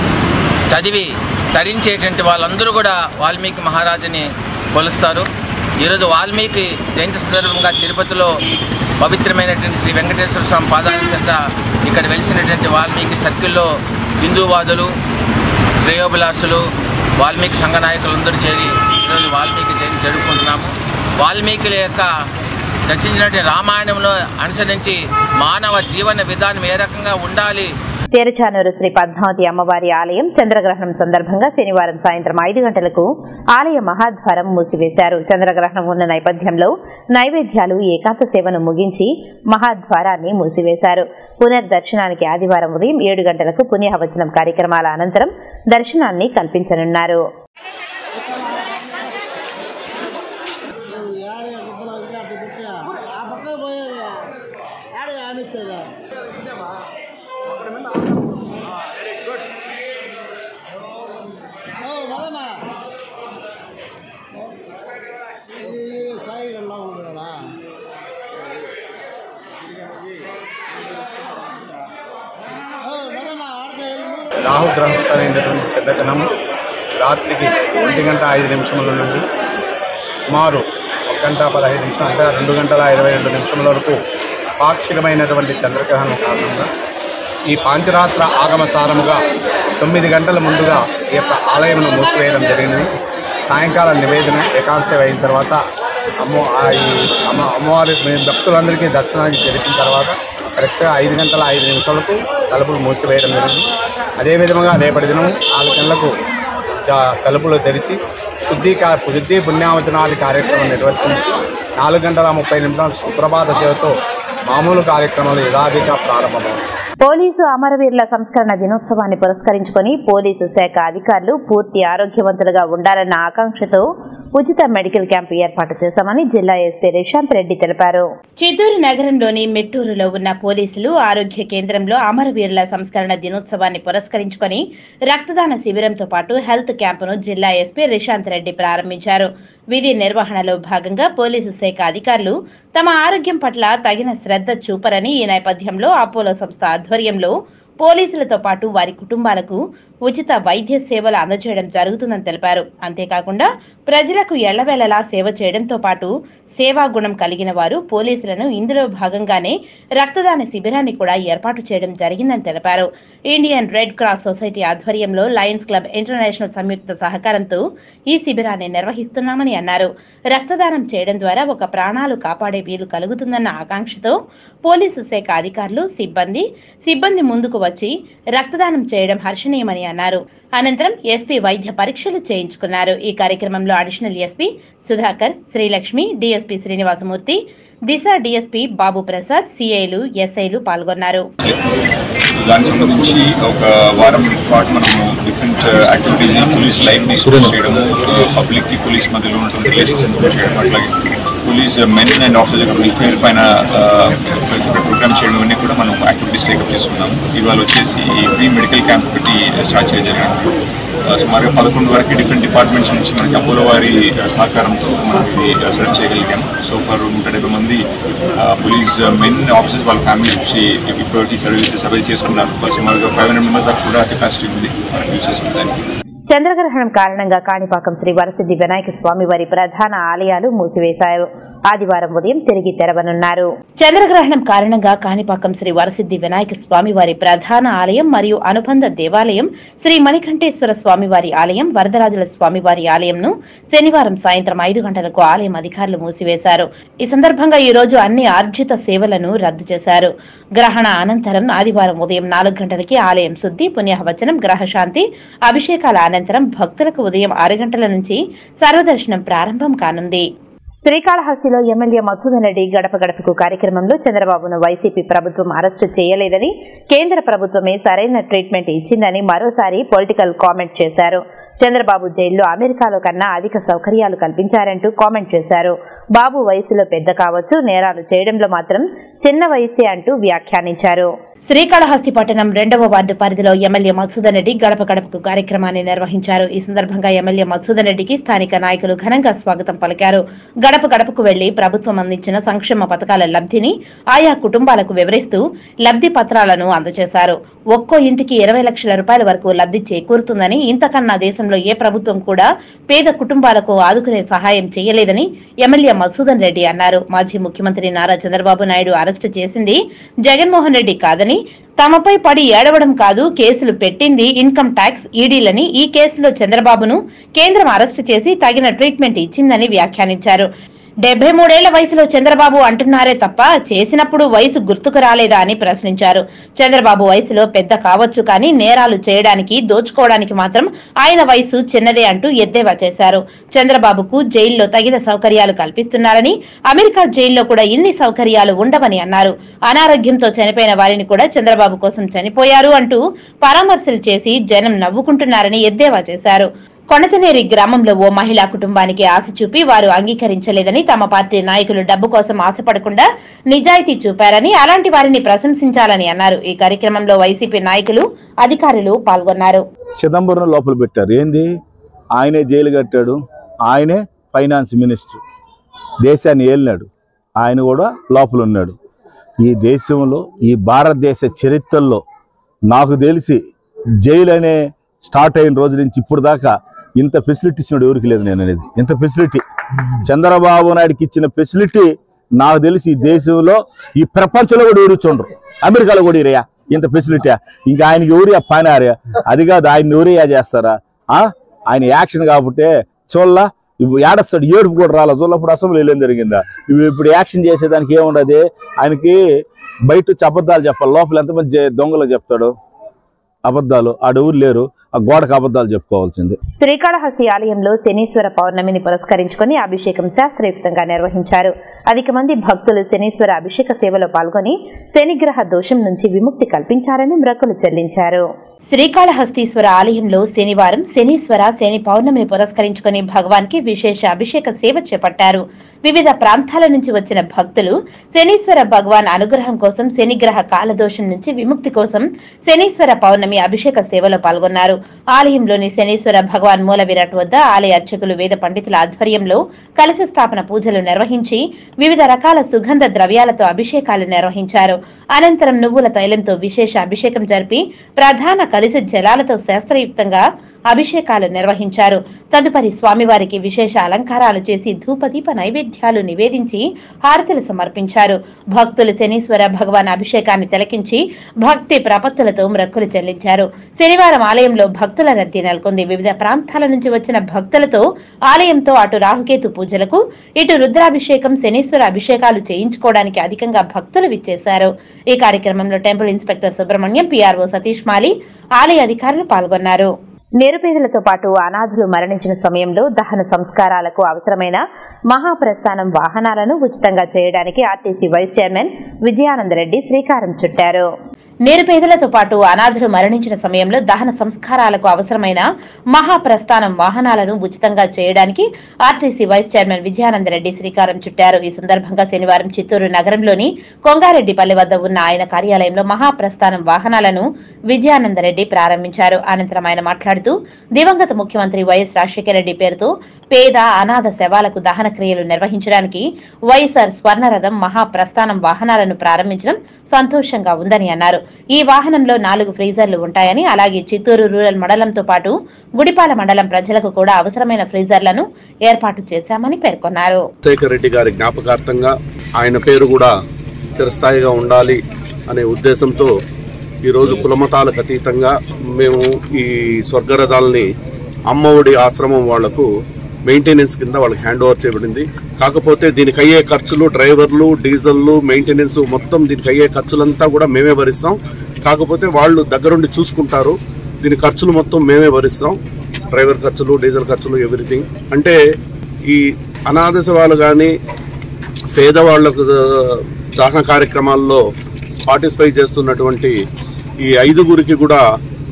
[SPEAKER 14] చదివి తరించేటువంటి వాళ్ళందరూ కూడా వాల్మీకి మహారాజుని కొలుస్తారు ఈరోజు వాల్మీకి జయంతి సందర్భంగా తిరుపతిలో పవిత్రమైనటువంటి శ్రీ వెంకటేశ్వర స్వామి పాదాల చెంత ఇక్కడ వెలిసినటువంటి వాల్మీకి సర్కిల్లో హిందూవాదులు శ్రేయోభిలాషులు వాల్మీకి సంఘ నాయకులందరూ చేరి ఈరోజు వాల్మీకి జయంతి జరుపుకుంటున్నాము వాల్మీకుల యొక్క రచించినటువంటి రామాయణంలో అనుసరించి మానవ జీవన విధానం ఏ రకంగా ఉండాలి
[SPEAKER 1] తేరచానూరు శ్రీ పద్మావతి అమ్మవారి ఆలయం చంద్రగ్రహణం సందర్భంగా శనివారం సాయంత్రం ఐదు గంటలకు ఆలయ మహాద్వారం మూసివేశారు చంద్రగ్రహణం ఉన్న నేపథ్యంలో నైవేద్యాలు ఏకాంత సేవను ముగించి మహాద్వారాన్ని మూసివేశారు పునర్దర్శనానికి ఆదివారం ఉదయం ఏడు గంటలకు పుణ్యహవచనం కార్యక్రమాల అనంతరం దర్శనాన్ని కల్పించనున్నారు
[SPEAKER 15] రాహుగ్రహస్థమైనటువంటి చంద్రగ్రహణం రాత్రికి ఒంటి గంట ఐదు నిమిషముల నుండి సుమారు ఒక గంట పదహైదు నిమిషం అంటే రెండు గంటల ఇరవై రెండు నిమిషముల వరకు పాక్షికమైనటువంటి చంద్రగ్రహణం కారణంగా ఈ పాంచరాత్ర ఆగమ సారముగా తొమ్మిది గంటల ముందుగా ఈ యొక్క ఆలయమును మూసివేయడం జరిగింది సాయంకాలం నివేదన ఏకాంశం అయిన తర్వాత అమ్మో ఆ ఈ అమ్మ అమ్మవారి మేము భక్తులందరికీ దర్శనానికి జరిపిన తర్వాత కరెక్ట్గా ఐదు గంటల ఐదు నిమిషాలకు తలుపులు మూసివేయడం జరిగింది అదేవిధంగా రేపటి దినం నాలుగు గంటలకు జా- తలుపులు తెరిచి శుద్ధి కా శుద్ధి పుణ్యావచనాది కార్యక్రమం నిర్వర్తించి నాలుగు గంటల ముప్పై నిమిషాల సుప్రభాత సేవతో మామూలు కార్యక్రమాలు యథావిధిగా ప్రారంభమవుతాయి
[SPEAKER 1] పోలీసు అమరవీరుల సంస్కరణ దినోత్సవాన్ని పురస్కరించుకొని పోలీసు శాఖ అధికారులు పూర్తి ఆరోగ్యవంతులుగా ఉండాలన్న ఆకాంక్షతో ఉచిత మెడికల్ క్యాంపు ఏర్పాటు చేశామని జిల్లా ఎస్పీ రిషాంత్ రెడ్డి తెలిపారు
[SPEAKER 2] చిత్తూరు నగరంలోని మెట్టూరులో ఉన్న పోలీసులు ఆరోగ్య కేంద్రంలో అమరవీరుల సంస్కరణ దినోత్సవాన్ని పురస్కరించుకొని రక్తదాన శిబిరంతో పాటు హెల్త్ క్యాంపును జిల్లా ఎస్పీ రిషాంత్ రెడ్డి ప్రారంభించారు విధి నిర్వహణలో భాగంగా పోలీసు శాఖ అధికారులు తమ ఆరోగ్యం పట్ల తగిన శ్రద్ధ చూపరని ఈ నేపథ్యంలో అపోలో సంస్థ ఆధ్వర్యంలో పోలీసులతో పాటు వారి కుటుంబాలకు ఉచిత వైద్య సేవలు అందజేయడం జరుగుతుందని తెలిపారు అంతేకాకుండా ప్రజలకు ఎళ్లవేళలా సేవ చేయడంతో పాటు సేవా గుణం కలిగిన వారు పోలీసులను ఇందులో భాగంగానే రక్తదాన శిబిరాన్ని కూడా ఏర్పాటు చేయడం జరిగిందని తెలిపారు ఇండియన్ రెడ్ క్రాస్ సొసైటీ ఆధ్వర్యంలో లయన్స్ క్లబ్ ఇంటర్నేషనల్ సంయుక్త సహకారంతో ఈ శిబిరాన్ని నిర్వహిస్తున్నామని అన్నారు రక్తదానం చేయడం ద్వారా ఒక ప్రాణాలు కాపాడే వీలు కలుగుతుందన్న ఆకాంక్షతో పోలీసు శాఖ అధికారులు సిబ్బంది సిబ్బంది ముందుకు వచ్చి రక్తదానం చేయడం హర్షణీయమని అన్నారు అనంతరం ఎస్పీ వైద్య పరీక్షలు చేయించుకున్నారు ఈ కార్యక్రమంలో additional SP Sudhakar Srilakshmi DSP Srinivasamurthy Disha DSP Babu Prasad సిఐలు ఎస్ఐలు పాల్గొన్నారు
[SPEAKER 16] దానికి సంబంధించి ఒక వారం పాటు మనము డిఫరెంట్ యాక్టివిటీస్ పోలీస్ లైఫ్ ని ఎక్స్ప్రెస్ చేయడము పబ్లిక్ కి పోలీస్ మధ్యలో ఉన్నటువంటి రిలేషన్స్ ఇంప్రూవ్ చేయడం అట్లాగే పోలీస్ మెన్ అండ్ ఆఫీసర్ యొక్క వెల్ఫేర్ పైన ప్రోగ్రామ్ చేయడం అన్నీ కూడా మనం యాక్టివిటీస్ టేకప్ చేస్తున్నాము ఇవాళ వచ్చేసి ఈ ఫ్రీ మెడికల్ క్యాంప్ ఒకటి స్టార్ట్ చేయడం జరిగింది ఆ, సుమారుగా పదకొండు వరకు డిఫరెంట్ డిపార్ట్మెంట్స్ నుంచి మనకి అపోలో వారి ఆ, సహకారంతో మనం ఇది సెలెక్ట్ చేయగలిగాం సో ఫర్ నూట డెబ్బై మంది పోలీస్ మెన్ ఆఫీసర్స్ వాళ్ళ ఫ్యామిలీ వచ్చి ఇప్పటికి సర్వీసెస్ అవైల్ చేసుకున్నారు వాళ్ళు సుమారుగా ఫైవ్ హండ్రెడ్ మెంబర్స్ దాకా కూడా కెపాసిటీ ఉంది యూజ్ చేసుకోవడానికి
[SPEAKER 1] చంద్రగ్రహణం కారణంగా కాణిపాకం శ్రీ వరసిద్ధి వినాయక స్వామి వారి ప్రధాన ఆలయాలు మూసివేశారు ఆదివారం ఉదయం తిరిగి తెరవనున్నారు
[SPEAKER 2] చంద్రగ్రహణం కారణంగా కాణిపాకం శ్రీ వరసిద్ధి వినాయక స్వామి వారి ప్రధాన ఆలయం మరియు అనుబంధ దేవాలయం శ్రీ మణికంఠేశ్వర స్వామి వారి ఆలయం వరదరాజుల స్వామి వారి ఆలయంను శనివారం సాయంత్రం ఐదు గంటలకు ఆలయం అధికారులు మూసివేశారు ఈ సందర్భంగా ఈ రోజు అన్ని ఆర్జిత సేవలను రద్దు చేశారు గ్రహణ అనంతరం ఆదివారం ఉదయం నాలుగు గంటలకి ఆలయం శుద్ధి పుణ్యహవచనం గ్రహశాంతి అభిషేకాల అనంతరం భక్తులకు ఉదయం ఆరు గంటల నుంచి సర్వదర్శనం ప్రారంభం కానుంది
[SPEAKER 1] శ్రీకాళహస్తిలో ఎమ్మెల్యే మధుసూదన్ రెడ్డి గడప గడపకు కార్యక్రమంలో చంద్రబాబును వైసీపీ ప్రభుత్వం అరెస్టు చేయలేదని కేంద్ర ప్రభుత్వమే సరైన ట్రీట్మెంట్ ఇచ్చిందని మరోసారి పొలిటికల్ కామెంట్ చేశారు చంద్రబాబు జైల్లో అమెరికాలో కన్నా అధిక సౌకర్యాలు కల్పించారంటూ కామెంట్ చేశారు బాబు వయసులో పెద్ద కావచ్చు నేరాలు చేయడంలో మాత్రం చిన్న వయసే అంటూ వ్యాఖ్యానించారు
[SPEAKER 2] శ్రీకాళహస్తి పట్టణం రెండవ వార్డు పరిధిలో ఎమ్మెల్యే మధుసూదన్ రెడ్డి గడప గడపకు కార్యక్రమాన్ని నిర్వహించారు ఈ సందర్భంగా ఎమ్మెల్యే మధుసూదన్ రెడ్డికి స్థానిక నాయకులు ఘనంగా స్వాగతం పలికారు గడప గడపకు వెళ్లి ప్రభుత్వం అందించిన సంక్షేమ పథకాల లబ్ధిని ఆయా కుటుంబాలకు వివరిస్తూ లబ్ధి పత్రాలను అందజేశారు ఒక్కో ఇంటికి ఇరవై లక్షల రూపాయల వరకు లబ్ధి చేకూరుతుందని ఇంతకన్నా దేశంలో ఏ ప్రభుత్వం కూడా పేద కుటుంబాలకు ఆదుకునే సహాయం చేయలేదని ఎమ్మెల్యే మధుసూదన్ రెడ్డి అన్నారు మాజీ ముఖ్యమంత్రి నారా చంద్రబాబు నాయుడు అరెస్టు చేసింది జగన్మోహన్ రెడ్డి కాదని తమపై పడి ఏడవడం కాదు కేసులు పెట్టింది ఇన్కమ్ ట్యాక్స్ ఈడీలని ఈ కేసులో చంద్రబాబును కేంద్రం అరెస్టు చేసి తగిన ట్రీట్మెంట్ ఇచ్చిందని వ్యాఖ్యానించారు డెబ్బై మూడేళ్ల వయసులో చంద్రబాబు అంటున్నారే తప్ప చేసినప్పుడు వయసు గుర్తుకు రాలేదా అని ప్రశ్నించారు చంద్రబాబు వయసులో పెద్ద కావచ్చు కానీ నేరాలు చేయడానికి దోచుకోవడానికి మాత్రం ఆయన వయసు చిన్నదే అంటూ ఎద్దేవా చేశారు చంద్రబాబుకు జైల్లో తగిన సౌకర్యాలు కల్పిస్తున్నారని అమెరికా జైల్లో కూడా ఇన్ని సౌకర్యాలు ఉండవని అన్నారు అనారోగ్యంతో చనిపోయిన వారిని కూడా చంద్రబాబు కోసం చనిపోయారు అంటూ పరామర్శలు చేసి జనం నవ్వుకుంటున్నారని ఎద్దేవా చేశారు కొనతనేరి గ్రామంలో ఓ మహిళా కుటుంబానికి ఆశ చూపి వారు అంగీకరించలేదని తమ పార్టీ నాయకులు డబ్బు కోసం ఆశపడకుండా నిజాయితీ చూపారని అలాంటి వారిని ప్రశంసించాలని అన్నారు ఈ కార్యక్రమంలో వైసీపీ నాయకులు అధికారులు పాల్గొన్నారు
[SPEAKER 17] చిదంబరం లోపల పెట్టారు ఏంది ఆయనే జైలు కట్టాడు ఆయనే ఫైనాన్స్ మినిస్టర్ దేశాన్ని ఏలినాడు ఆయన కూడా లోపల ఉన్నాడు ఈ దేశంలో ఈ భారతదేశ చరిత్రలో నాకు తెలిసి జైలు అనే స్టార్ట్ అయిన రోజు నుంచి ఇప్పుడు దాకా ఇంత ఫెసిలిటీ ఇచ్చినాడు ఎవరికి లేదు నేను అనేది ఇంత ఫెసిలిటీ చంద్రబాబు నాయుడుకి ఇచ్చిన ఫెసిలిటీ నాకు తెలిసి ఈ దేశంలో ఈ ప్రపంచంలో కూడా ఎవరు చూడరు అమెరికాలో కూడా ఇరయా ఇంత ఫెసిలిటీ ఇంకా ఆయనకి ఎవరియా పనారా అది కాదు ఆయన ఎవరియా చేస్తారా ఆ ఆయన యాక్షన్ కాబట్టి చూడలా ఇప్పుడు ఏడస్తాడు ఏడుపు కూడా రాలా చూడప్పుడు అసెంబ్లీలో ఏం జరిగిందా ఇవి ఇప్పుడు యాక్షన్ చేసేదానికి ఏముండదు ఆయనకి బయట వచ్చి అబద్ధాలు చెప్పాలి లోపల ఎంతమంది జే- దొంగలు చెప్తాడు అబద్ధాలు ఆడెవరు లేరు ఆ గోడకు అబద్ధాలు చెప్పుకోవాల్సింది
[SPEAKER 1] శ్రీకాళహస్తి ఆలయంలో శనీశ్వర పౌర్ణమిని పురస్కరించుకుని అభిషేకం శాస్త్రయుక్తంగా నిర్వహించారు అధిక మంది భక్తులు శనీశ్వర అభిషేక సేవలో పాల్గొని శనిగ్రహ దోషం నుంచి విముక్తి కల్పించారని మ్రక్కులు చెల్లించారు
[SPEAKER 2] శ్రీకాళహస్తీశ్వర ఆలయంలో శనివారం శనీశ్వర శని పౌర్ణమిని పురస్కరించుకుని భగవాన్కి విశేష అభిషేక సేవ చేపట్టారు వివిధ ప్రాంతాల నుంచి వచ్చిన భక్తులు శనీశ్వర భగవాన్ అనుగ్రహం కోసం శనిగ్రహ కాలదోషం నుంచి విముక్తి కోసం శనీశ్వర పౌర్ణమి అభిషేక సేవలో పాల్గొన్నారు ఆలయంలోని శనీశ్వర భగవాన్ మూల విరాట్ వద్ద ఆలయ అర్చకులు వేద పండితుల ఆధ్వర్యంలో కలశ స్థాపన పూజలు నిర్వహించి వివిధ రకాల సుగంధ ద్రవ్యాలతో అభిషేకాలు నిర్వహించారు అనంతరం నువ్వుల తైలంతో విశేష అభిషేకం జరిపి ప్రధాన కలిసి జలాలతో శాస్త్రయుక్తంగా అభిషేకాలు నిర్వహించారు తదుపరి స్వామివారికి విశేష అలంకారాలు చేసి ధూపదీప నైవేద్యాలు నివేదించి హారతులు సమర్పించారు భక్తులు శనీశ్వర భగవాన్ అభిషేకాన్ని తిలకించి భక్తి ప్రపత్తులతో మ్రక్కులు చెల్లించారు శనివారం ఆలయంలో భక్తుల రద్దీ నెలకొంది వివిధ ప్రాంతాల నుంచి వచ్చిన భక్తులతో ఆలయంతో అటు రాహుకేతు పూజలకు ఇటు రుద్రాభిషేకం శనీశ్వర అభిషేకాలు చేయించుకోవడానికి అధికంగా భక్తులు విచ్చేశారు ఈ కార్యక్రమంలో temple inspector Subrahmanyam PRO Satish Mali ఆలయ అధికారులు పాల్గొన్నారు
[SPEAKER 1] నిరుపేదలతో పాటు అనాథులు మరణించిన సమయంలో దహన సంస్కారాలకు అవసరమైన మహాప్రస్థానం వాహనాలను ఉచితంగా చేయడానికి ఆర్టీసీ వైస్ చైర్మన్ విజయానందరెడ్డి శ్రీకారం చుట్టారు
[SPEAKER 2] నిరుపేదలతో పాటు అనాథులు మరణించిన సమయంలో దహన సంస్కారాలకు అవసరమైన మహాప్రస్థానం వాహనాలను ఉచితంగా చేయడానికి ఆర్టీసీ వైస్ చైర్మన్ విజయానందరెడ్డి శ్రీకారం చుట్టారు ఈ సందర్భంగా శనివారం చిత్తూరు నగరంలోని కొంగారెడ్డిపల్లి వద్ద ఉన్న ఆయన కార్యాలయంలో మహాప్రస్థానం వాహనాలను విజయానందరెడ్డి ప్రారంభించారు అనంతరం ఆయన మాట్లాడుతూ దివంగత ముఖ్యమంత్రి వైఎస్ రాజశేఖర రెడ్డి పేరుతో పేద అనాథ శవాలకు దహన క్రియలు నిర్వహించడానికి వైఎస్ఆర్ స్వర్ణరథం మహాప్రస్థానం వాహనాలను ప్రారంభించడం సంతోషంగా ఉందని అన్నారు ఈ వాహనంలో నాలుగు ఫ్రీజర్లు ఉంటాయని అలాగే చిత్తూరు రూరల్ మండలంతో పాటు గుడిపాల మండలం ప్రజలకు కూడా అవసరమైన ఫ్రీజర్లను ఏర్పాటు చేశామని పేర్కొన్నారు
[SPEAKER 18] శేఖర్ రెడ్డి గారి జ్ఞాపకార్థంగా ఆయన పేరు కూడా చిరస్థాయిగా ఉండాలి అనే ఉద్దేశంతో ఈరోజు కులమతాలకు అతీతంగా మేము ఈ స్వర్గరథాలని అమ్మఒడి ఆశ్రమం వాళ్లకు మెయింటెనెన్స్ కింద వాళ్ళకి హ్యాండ్ ఓవర్ చేయబడింది కాకపోతే దీనికి అయ్యే ఖర్చులు డ్రైవర్లు డీజిల్లు మెయింటెనెన్స్ మొత్తం దీనికి అయ్యే ఖర్చులంతా కూడా మేమే భరిస్తాం కాకపోతే వాళ్ళు దగ్గరుండి చూసుకుంటారు దీని ఖర్చులు మొత్తం మేమే భరిస్తాం డ్రైవర్ ఖర్చులు డీజిల్ ఖర్చులు ఎవ్రీథింగ్ అంటే ఈ అనాథ శవాలు కానీ పేదవాళ్లకు దహన కార్యక్రమాల్లో పార్టిసిపేట్ చేస్తున్నటువంటి ఈ ఐదుగురికి కూడా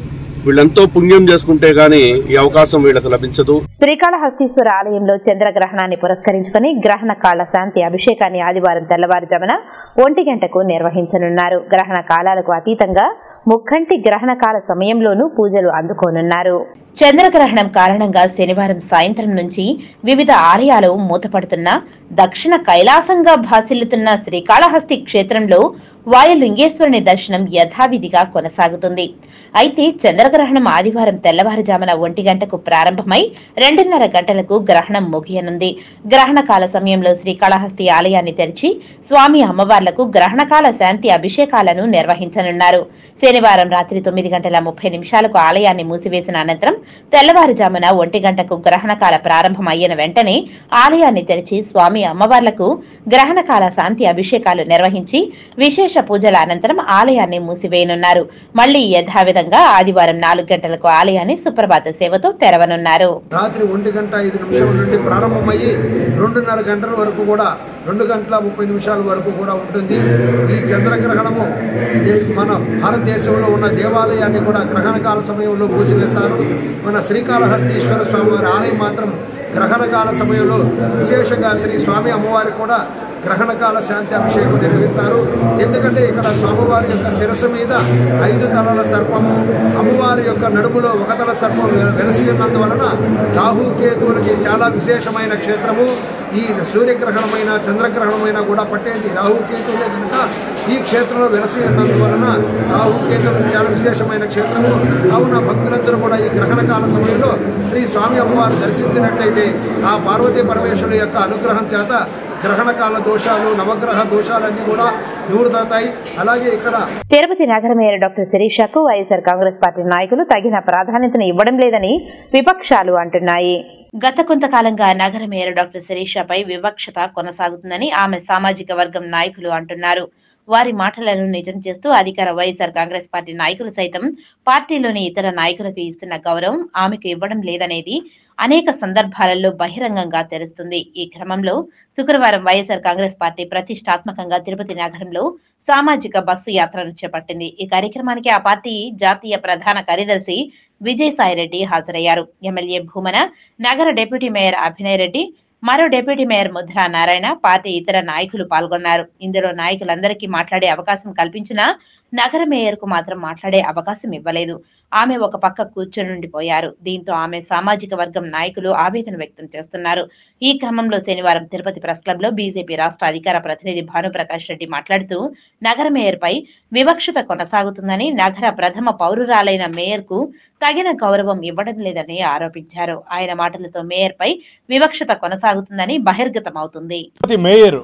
[SPEAKER 18] వీళ్ళెంతో పుణ్యం చేసుకుంటే గానీ ఈ అవకాశం వీళ్ళకి లభించదు
[SPEAKER 1] శ్రీకాళహస్తీశ్వర ఆలయంలో చంద్రగ్రహణాన్ని పురస్కరించుకుని గ్రహణ కాల శాంతి అభిషేకాన్ని ఆదివారం తెల్లవారుజామున ఒంటి గంటకు నిర్వహించనున్నారు గ్రహణ కాలాలకు అతీతంగా ముక్కంటి గ్రహణ కాల సమయంలోనూ పూజలు అందుకోనున్నారు
[SPEAKER 2] చంద్రగ్రహణం కారణంగా శనివారం సాయంత్రం నుంచి వివిధ ఆలయాలు మూతపడుతున్న దక్షిణ కైలాసంగా భాసిల్లుతున్న శ్రీకాళహస్తి క్షేత్రంలో వాయులింగేశ్వరుని దర్శనం యథావిధిగా కొనసాగుతుంది అయితే చంద్రగ్రహణం ఆదివారం తెల్లవారుజామున ఒంటి గంటకు ప్రారంభమై రెండున్నర గంటలకు గ్రహణం ముగియనుంది గ్రహణ కాల సమయంలో శ్రీకాళహస్తి ఆలయాన్ని తెరిచి స్వామి అమ్మవార్లకు గ్రహణకాల శాంతి అభిషేకాలను నిర్వహించనున్నారు శనివారం రాత్రి తొమ్మిది గంటల ముప్పై నిమిషాలకు ఆలయాన్ని మూసివేసిన అనంతరం తెల్లవారుజామున ఒంటి గంటకు గ్రహణకాల ప్రారంభం అయ్యిన వెంటనే ఆలయాన్ని తెరిచి స్వామి అమ్మవార్లకు గ్రహణకాల శాంతి అభిషేకాలు నిర్వహించి విశేష పూజల అనంతరం ఆలయాన్ని మూసివేయనున్నారు మళ్లీ యథావిధంగా ఆదివారం నాలుగు గంటలకు ఆలయాన్ని సుప్రభాత సేవతో తెరవనున్నారు
[SPEAKER 19] రాత్రి ఒంటి గంట ఐదు నిమిషాల నుండి ప్రారంభమయ్యి రెండున్నర గంటల వరకు కూడా రెండు గంటల ముప్పై నిమిషాల వరకు కూడా ఉంటుంది ఈ చంద్రగ్రహణము దే- మన భారతదేశంలో ఉన్న దేవాలయాన్ని కూడా గ్రహణ కాల సమయంలో మూసివేస్తారు మన శ్రీకాళహస్తీశ్వర స్వామి వారి ఆలయం మాత్రం గ్రహణ కాల సమయంలో విశేషంగా శ్రీ స్వామి అమ్మవారికి కూడా గ్రహణకాల శాంతి అభిషేకం నిర్వహిస్తారు ఎందుకంటే ఇక్కడ స్వామివారి యొక్క శిరస్సు మీద ఐదు తలల సర్పము అమ్మవారి యొక్క నడుములో ఒక తల సర్పం వె- వెలసి ఉన్నందువలన రాహు కేతువులకి చాలా విశేషమైన క్షేత్రము ఈ సూర్యగ్రహణమైన చంద్రగ్రహణమైన కూడా పట్టేది రాహు కేతువులే కనుక ఈ క్షేత్రంలో వెలసి ఉన్నందువలన రాహు కేతువులు చాలా విశేషమైన క్షేత్రము కావున భక్తులందరూ కూడా ఈ గ్రహణ కాల సమయంలో శ్రీ స్వామి అమ్మవారు దర్శించినట్లయితే ఆ పార్వతీ పరమేశ్వరుడు యొక్క అనుగ్రహం చేత గ్రహణ కాల దోషాలు నవగ్రహ దోషాలన్నీ కూడా నివృత్తవుతాయి అలాగే ఇక్కడ
[SPEAKER 1] తిరుపతి నగర మేయర్ డాక్టర్ శిరీషకు వైఎస్ఆర్ కాంగ్రెస్ పార్టీ నాయకులు తగిన ప్రాధాన్యతను ఇవ్వడం లేదని విపక్షాలు అంటున్నాయి
[SPEAKER 2] గత కొంతకాలంగా నగర మేయర్ డాక్టర్ శిరీషపై వివక్షత కొనసాగుతుందని ఆమె సామాజిక వర్గం నాయకులు అంటున్నారు వారి మాటలను నిజం చేస్తూ అధికార వైఎస్ఆర్ కాంగ్రెస్ పార్టీ నాయకులు సైతం పార్టీలోని ఇతర నాయకులకు ఇస్తున్న గౌరవం ఆమెకు ఇవ్వడం లేదనేది అనేక సందర్భాలలో బహిరంగంగా తెలుస్తుంది ఈ క్రమంలో శుక్రవారం వైఎస్ఆర్ కాంగ్రెస్ పార్టీ ప్రతిష్టాత్మకంగా తిరుపతి నగరంలో సామాజిక బస్సు యాత్రను చేపట్టింది ఈ కార్యక్రమానికి ఆ పార్టీ జాతీయ ప్రధాన కార్యదర్శి విజయసాయిరెడ్డి హాజరయ్యారు ఎమ్మెల్యే భూమన నగర డిప్యూటీ మేయర్ అభినయ్ రెడ్డి మరో deputy mayor Mudra Narayana party ఇతర నాయకులు పాల్గొన్నారు ఇందులో నాయకులందరికీ మాట్లాడే అవకాశం కల్పించినా నగర మేయర్ కు మాత్రం మాట్లాడే అవకాశం ఇవ్వలేదు ఆమె ఒక పక్క కూర్చొనుండిపోయారు దీంతో ఆమె సామాజిక వర్గం నాయకులు ఆవేదన వ్యక్తం చేస్తున్నారు ఈ క్రమంలో శనివారం తిరుపతి ప్రెస్ క్లబ్ లో బీజేపీ రాష్ట్ర అధికార ప్రతినిధి భానుప్రకాష్ రెడ్డి మాట్లాడుతూ నగర మేయర్ పై వివక్షత కొనసాగుతుందని నగర ప్రథమ పౌరురాలైన మేయర్ కు తగిన గౌరవం ఇవ్వడం లేదని ఆరోపించారు ఆయన మాటలతో మేయర్ పై వివక్షత కొనసాగుతుందని బహిర్గతమవుతుంది
[SPEAKER 12] తిరుపతి మేయర్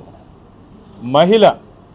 [SPEAKER 12] మహిళ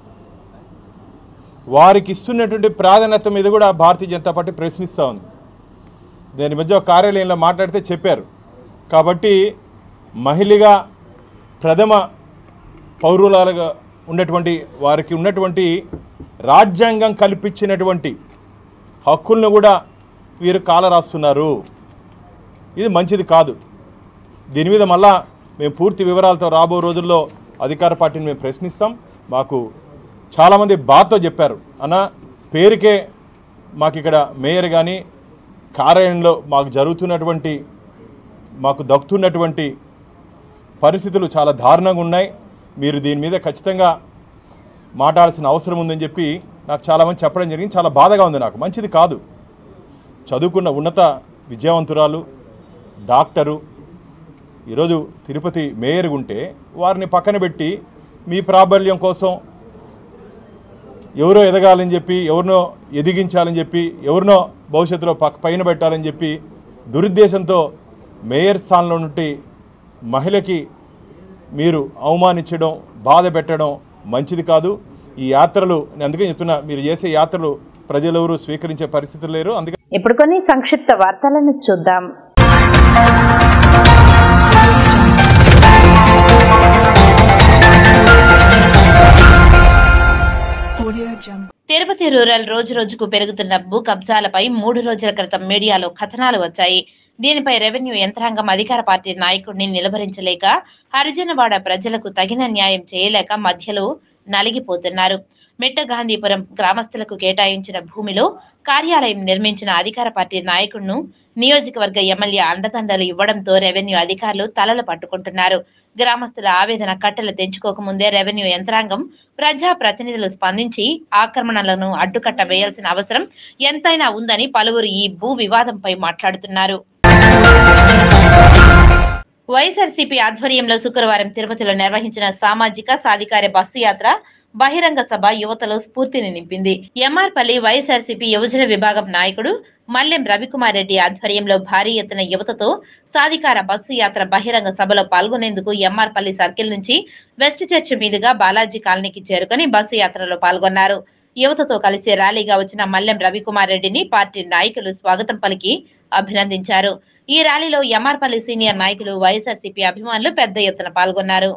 [SPEAKER 12] వారికి ఇస్తున్నటువంటి ప్రాధాన్యత మీద కూడా భారతీయ జనతా పార్టీ ప్రశ్నిస్తూ ఉంది దాని మధ్య ఒక కార్యాలయంలో మాట్లాడితే చెప్పారు కాబట్టి మహిళగా ప్రథమ పౌరులాలుగా ఉన్నటువంటి వారికి ఉన్నటువంటి రాజ్యాంగం కల్పించినటువంటి హక్కులను కూడా వీరు కాలరాస్తున్నారు ఇది మంచిది కాదు దీని మీద మళ్ళా మేము పూర్తి వివరాలతో రాబో రోజుల్లో అధికార పార్టీని మేము ప్రశ్నిస్తాం మాకు చాలామంది బాధతో చెప్పారు అన్న పేరుకే మాకు ఇక్కడ మేయర్ కానీ కార్యాలయంలో మాకు జరుగుతున్నటువంటి మాకు దక్కుతున్నటువంటి పరిస్థితులు చాలా దారుణంగా ఉన్నాయి మీరు దీని మీద ఖచ్చితంగా మాట్లాడాల్సిన అవసరం ఉందని చెప్పి నాకు చాలామంది చెప్పడం జరిగింది చాలా బాధగా ఉంది నాకు మంచిది కాదు చదువుకున్న ఉన్నత విద్యావంతురాలు డాక్టరు ఈరోజు తిరుపతి మేయర్ ఉంటే వారిని పక్కన పెట్టి మీ ప్రాబల్యం కోసం ఎవరో ఎదగాలని చెప్పి ఎవరినో ఎదిగించాలని చెప్పి ఎవరినో భవిష్యత్తులో పక్క పైన పెట్టాలని చెప్పి దురుద్దేశంతో మేయర్ స్థానంలో నుండి మహిళకి మీరు అవమానించడం బాధ పెట్టడం మంచిది కాదు ఈ యాత్రలు నేను అందుకే చెప్తున్నా మీరు చేసే యాత్రలు ప్రజలెవరూ స్వీకరించే పరిస్థితులు లేరు అందుకే
[SPEAKER 1] ఇప్పుడు కొన్ని సంక్షిప్త వార్తలను చూద్దాం
[SPEAKER 2] తిరుపతి రూరల్ రోజు రోజుకు పెరుగుతున్న భూ కబ్జాలపై మూడు రోజుల క్రితం మీడియాలో కథనాలు వచ్చాయి దీనిపై రెవెన్యూ యంత్రాంగం అధికార పార్టీ నాయకుడిని నిలవరించలేక హరిజనవాడ ప్రజలకు తగిన న్యాయం చేయలేక మధ్యలో నలిగిపోతున్నారు మిట్టగాంధీపురం గ్రామస్తులకు కేటాయించిన భూమిలో కార్యాలయం నిర్మించిన అధికార పార్టీ నాయకుడును నియోజకవర్గ ఎమ్మెల్యే అండదండలు ఇవ్వడంతో రెవెన్యూ అధికారులు తలలు పట్టుకుంటున్నారు గ్రామస్తుల ఆవేదన కట్టలు తెంచుకోకముందే రెవెన్యూ యంత్రాంగం ప్రజా ప్రతినిధులు స్పందించి ఆక్రమణలను అడ్డుకట్ట వేయాల్సిన అవసరం ఎంతైనా ఉందని పలువురు ఈ భూ వివాదంపై మాట్లాడుతున్నారు వైఎస్ఆర్సీపీ ఆధ్వర్యంలో శుక్రవారం తిరుపతిలో నిర్వహించిన సామాజిక సాధికార బస్సు యాత్ర బహిరంగ సభ యువతలో స్ఫూర్తిని నింపింది ఎంఆర్పల్లి వైఎస్ఆర్సీపీ యువజన విభాగం నాయకుడు మల్లెం రవికుమార్ రెడ్డి ఆధ్వర్యంలో భారీ ఎత్తున యువతతో సాధికార బస్సు యాత్ర బహిరంగ సభలో పాల్గొనేందుకు ఎంఆర్పల్లి సర్కిల్ నుంచి వెస్ట్ చర్చ్ మీదుగా బాలాజీ కాలనీకి చేరుకొని బస్సు యాత్రలో పాల్గొన్నారు యువతతో కలిసి ర్యాలీగా వచ్చిన మల్లెం రవికుమార్ రెడ్డిని పార్టీ నాయకులు స్వాగతం పలికి అభినందించారు ఈ ర్యాలీలో ఎంఆర్పల్లి సీనియర్ నాయకులు వైఎస్ఆర్సీపీ అభిమానులు పెద్ద ఎత్తున పాల్గొన్నారు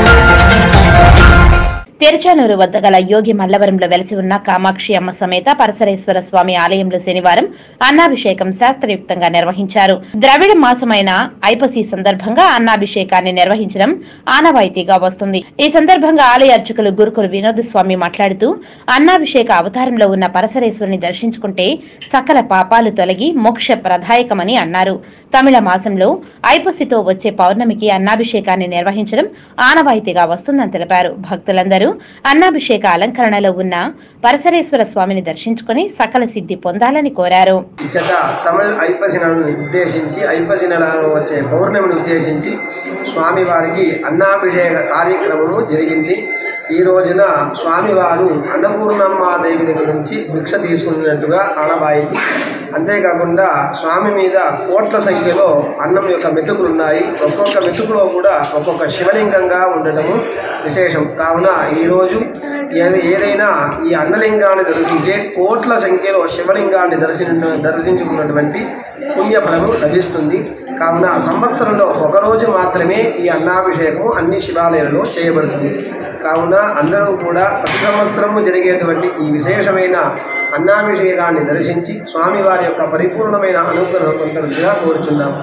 [SPEAKER 2] తెరచానూరు వద్ద గల యోగి మల్లవరంలో వెలసి ఉన్న కామాక్షి అమ్మ సమేత పరసరేశ్వర స్వామి ఆలయంలో శనివారం అన్నాభిషేకం శాస్త్రయుక్తంగా నిర్వహించారు ద్రవిడ మాసమైన ఐపసి సందర్భంగా అన్నాభిషేకాన్ని నిర్వహించడం ఆనవాయితీగా వస్తుంది ఈ సందర్భంగా ఆలయ అర్చకులు గురుకులు వినోద స్వామి మాట్లాడుతూ అన్నాభిషేక అవతారంలో ఉన్న పరసరేశ్వరిని దర్శించుకుంటే సకల పాపాలు తొలగి మోక్ష ప్రదాయకమని అన్నారు తమిళ మాసంలో ఐపసితో వచ్చే పౌర్ణమికి అన్నాభిషేకాన్ని నిర్వహించడం ఆనవాయితీగా వస్తుందని తెలిపారు భక్తులందరూ అన్నాభిషేక అలంకరణలో ఉన్న పరసరేశ్వర స్వామిని దర్శించుకుని సకల సిద్ధి పొందాలని కోరారు
[SPEAKER 20] ఇచ్చట తమిళ ఐపసి నెలను ఉద్దేశించి ఐపసి నెలలో వచ్చే పౌర్ణమిని ఉద్దేశించి స్వామివారికి అన్నాభిషేక కార్యక్రమము జరిగింది ఈ రోజున స్వామివారు అన్నపూర్ణమ్మాదేవి దగ్గర నుంచి భిక్ష తీసుకున్నట్టుగా ఆనవాయితీ అంతేకాకుండా స్వామి మీద కోట్ల సంఖ్యలో అన్నం యొక్క మెతుకులు ఉన్నాయి ఒక్కొక్క మెతుకులో కూడా ఒక్కొక్క శివలింగంగా ఉండటము విశేషం కావున ఈరోజు ఏది- ఏదైనా ఈ అన్నలింగాన్ని దర్శించే కోట్ల సంఖ్యలో శివలింగాన్ని దర్శి దర్శించుకున్నటువంటి పుణ్యఫలము లభిస్తుంది కావున సంవత్సరంలో ఒకరోజు మాత్రమే ఈ అన్నాభిషేకం అన్ని శివాలయాలలో చేయబడుతుంది కావున అందరూ కూడా ప్రతి సంవత్సరము జరిగేటువంటి ఈ విశేషమైన అన్నాభిషేకాన్ని దర్శించి స్వామివారి యొక్క పరిపూర్ణమైన అనుగ్రహం పొందవలసిగా కోరుచున్నాం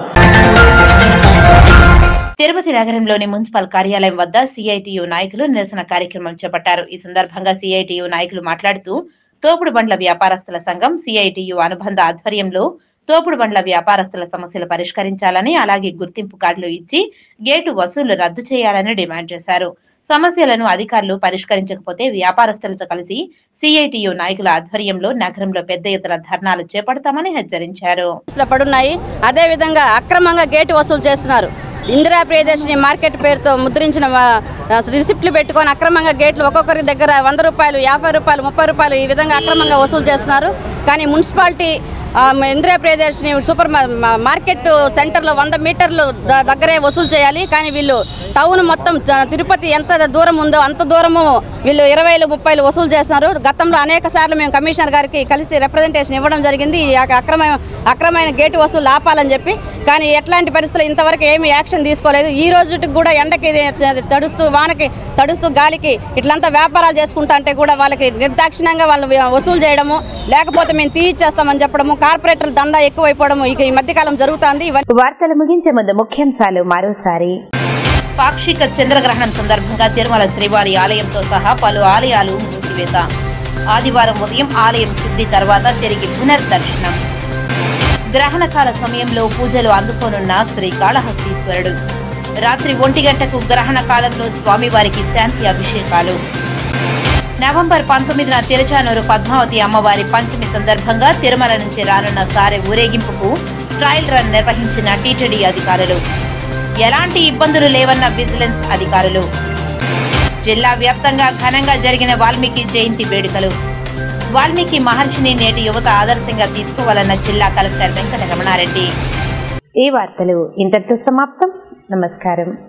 [SPEAKER 2] తిరుపతి నగరంలోని మున్సిపల్ కార్యాలయం వద్ద సిఐటియు నాయకులు నిరసన కార్యక్రమం చేపట్టారు ఈ సందర్భంగా సిఐటియు నాయకులు మాట్లాడుతూ తోపుడు బండ్ల వ్యాపారస్తుల సంఘం సిఐటియు అనుబంధ ఆధ్వర్యంలో తోపుడు బండ్ల వ్యాపారస్తుల సమస్యలు పరిష్కరించాలని అలాగే గుర్తింపు కార్డులు ఇచ్చి గేటు వసూలు రద్దు చేయాలని డిమాండ్ చేశారు సమస్యలను అధికారులు పరిష్కరించకపోతే వ్యాపారస్తులతో కలిసి సిఐటియు నాయకుల ఆధ్వర్యంలో నగరంలో పెద్ద ఎత్తున ధర్నాలు చేపడతామని హెచ్చరించారు
[SPEAKER 21] కేసులు పడున్నాయి అదేవిధంగా అక్రమంగా గేటు వసూలు చేస్తున్నారు ఇందిరా ప్రియదర్శిని మార్కెట్ పేరుతో ముద్రించిన ఆ, రిసిప్ట్లు పెట్టుకొని అక్రమంగా గేట్లు ఒక్కొక్కరి దగ్గర వంద రూపాయలు యాభై రూపాయలు ముప్పై రూపాయలు ఈ విధంగా అక్రమంగా వసూలు చేస్తున్నారు కానీ మున్సిపాలిటీ ఆ, ఇందిరా ప్రియదర్శిని సూపర్ మా- మా- మార్కెట్ సెంటర్లో వంద మీటర్లు ద- దగ్గరే వసూలు చేయాలి కానీ వీళ్ళు టౌన్ మొత్తం త- తిరుపతి ఎంత దూరం ఉందో అంత దూరము వీళ్ళు ఇరవైలు ముప్పైలు వసూలు చేస్తున్నారు గతంలో అనేక సార్లు మేము కమిషనర్ గారికి కలిసి రిప్రజెంటేషన్ ఇవ్వడం జరిగింది ఈ యొక్క అక్రమ అక్రమైన గేటు వసూలు ఆపాలని చెప్పి కానీ ఎట్లాంటి పరిస్థితులు ఇంతవరకు ఏమి యాక్షన్ తీసుకోలేదు ఈ రోజుకి కూడా ఎండకి తడుస్తూ వానకి తడుస్తూ గాలికి ఇట్లంతా వ్యాపారాలు చేసుకుంటా అంటే కూడా వాళ్ళకి నిర్దాక్షిణ్యంగా వాళ్ళు వసూలు చేయడము లేకపోతే మేము తీయిచ్చేస్తామని చెప్పడము కార్పొరేటర్ల దందా ఎక్కువైపోవడము ఇక ఈ మధ్యకాలం జరుగుతుంది ఇవన్నీ
[SPEAKER 1] వార్తలు ముగించే ముందు ముఖ్యాంశాలు మరోసారి
[SPEAKER 2] పాక్షిక చంద్రగ్రహణం సందర్భంగా తిరుమల శ్రీవారి ఆలయంతో సహా పలు ఆలయాలు మూసివేత ఆదివారం ఉదయం ఆలయం శుద్ధి తర్వాత తిరిగి పునర్దర్శనం గ్రహణకాల సమయంలో పూజలు అందుకోనున్న శ్రీకాళహస్తీశ్వరుడు రాత్రి ఒంటి గంటకు గ్రహణ కాలంలో స్వామివారికి శాంతి అభిషేకాలు నవంబర్ పంతొమ్మిదిన తిరుచానూరు పద్మావతి అమ్మవారి పంచమి సందర్భంగా తిరుమల నుంచి రానున్న సారె ఊరేగింపుకు ట్రయల్ రన్ నిర్వహించిన టీటీడీ అధికారులు ఎలాంటి ఇబ్బందులు లేవన్న విజిలెన్స్ అధికారులు జిల్లా వ్యాప్తంగా ఘనంగా జరిగిన వాల్మీకి జయంతి వేడుకలు వాల్మీకి మహర్షిని నేటి యువత ఆదర్శంగా తీసుకోవాలన్న జిల్లా కలెక్టర్ వెంకట రమణారెడ్డి
[SPEAKER 1] ఈ వార్తలు ఇంతటితో సమాప్తం నమస్కారం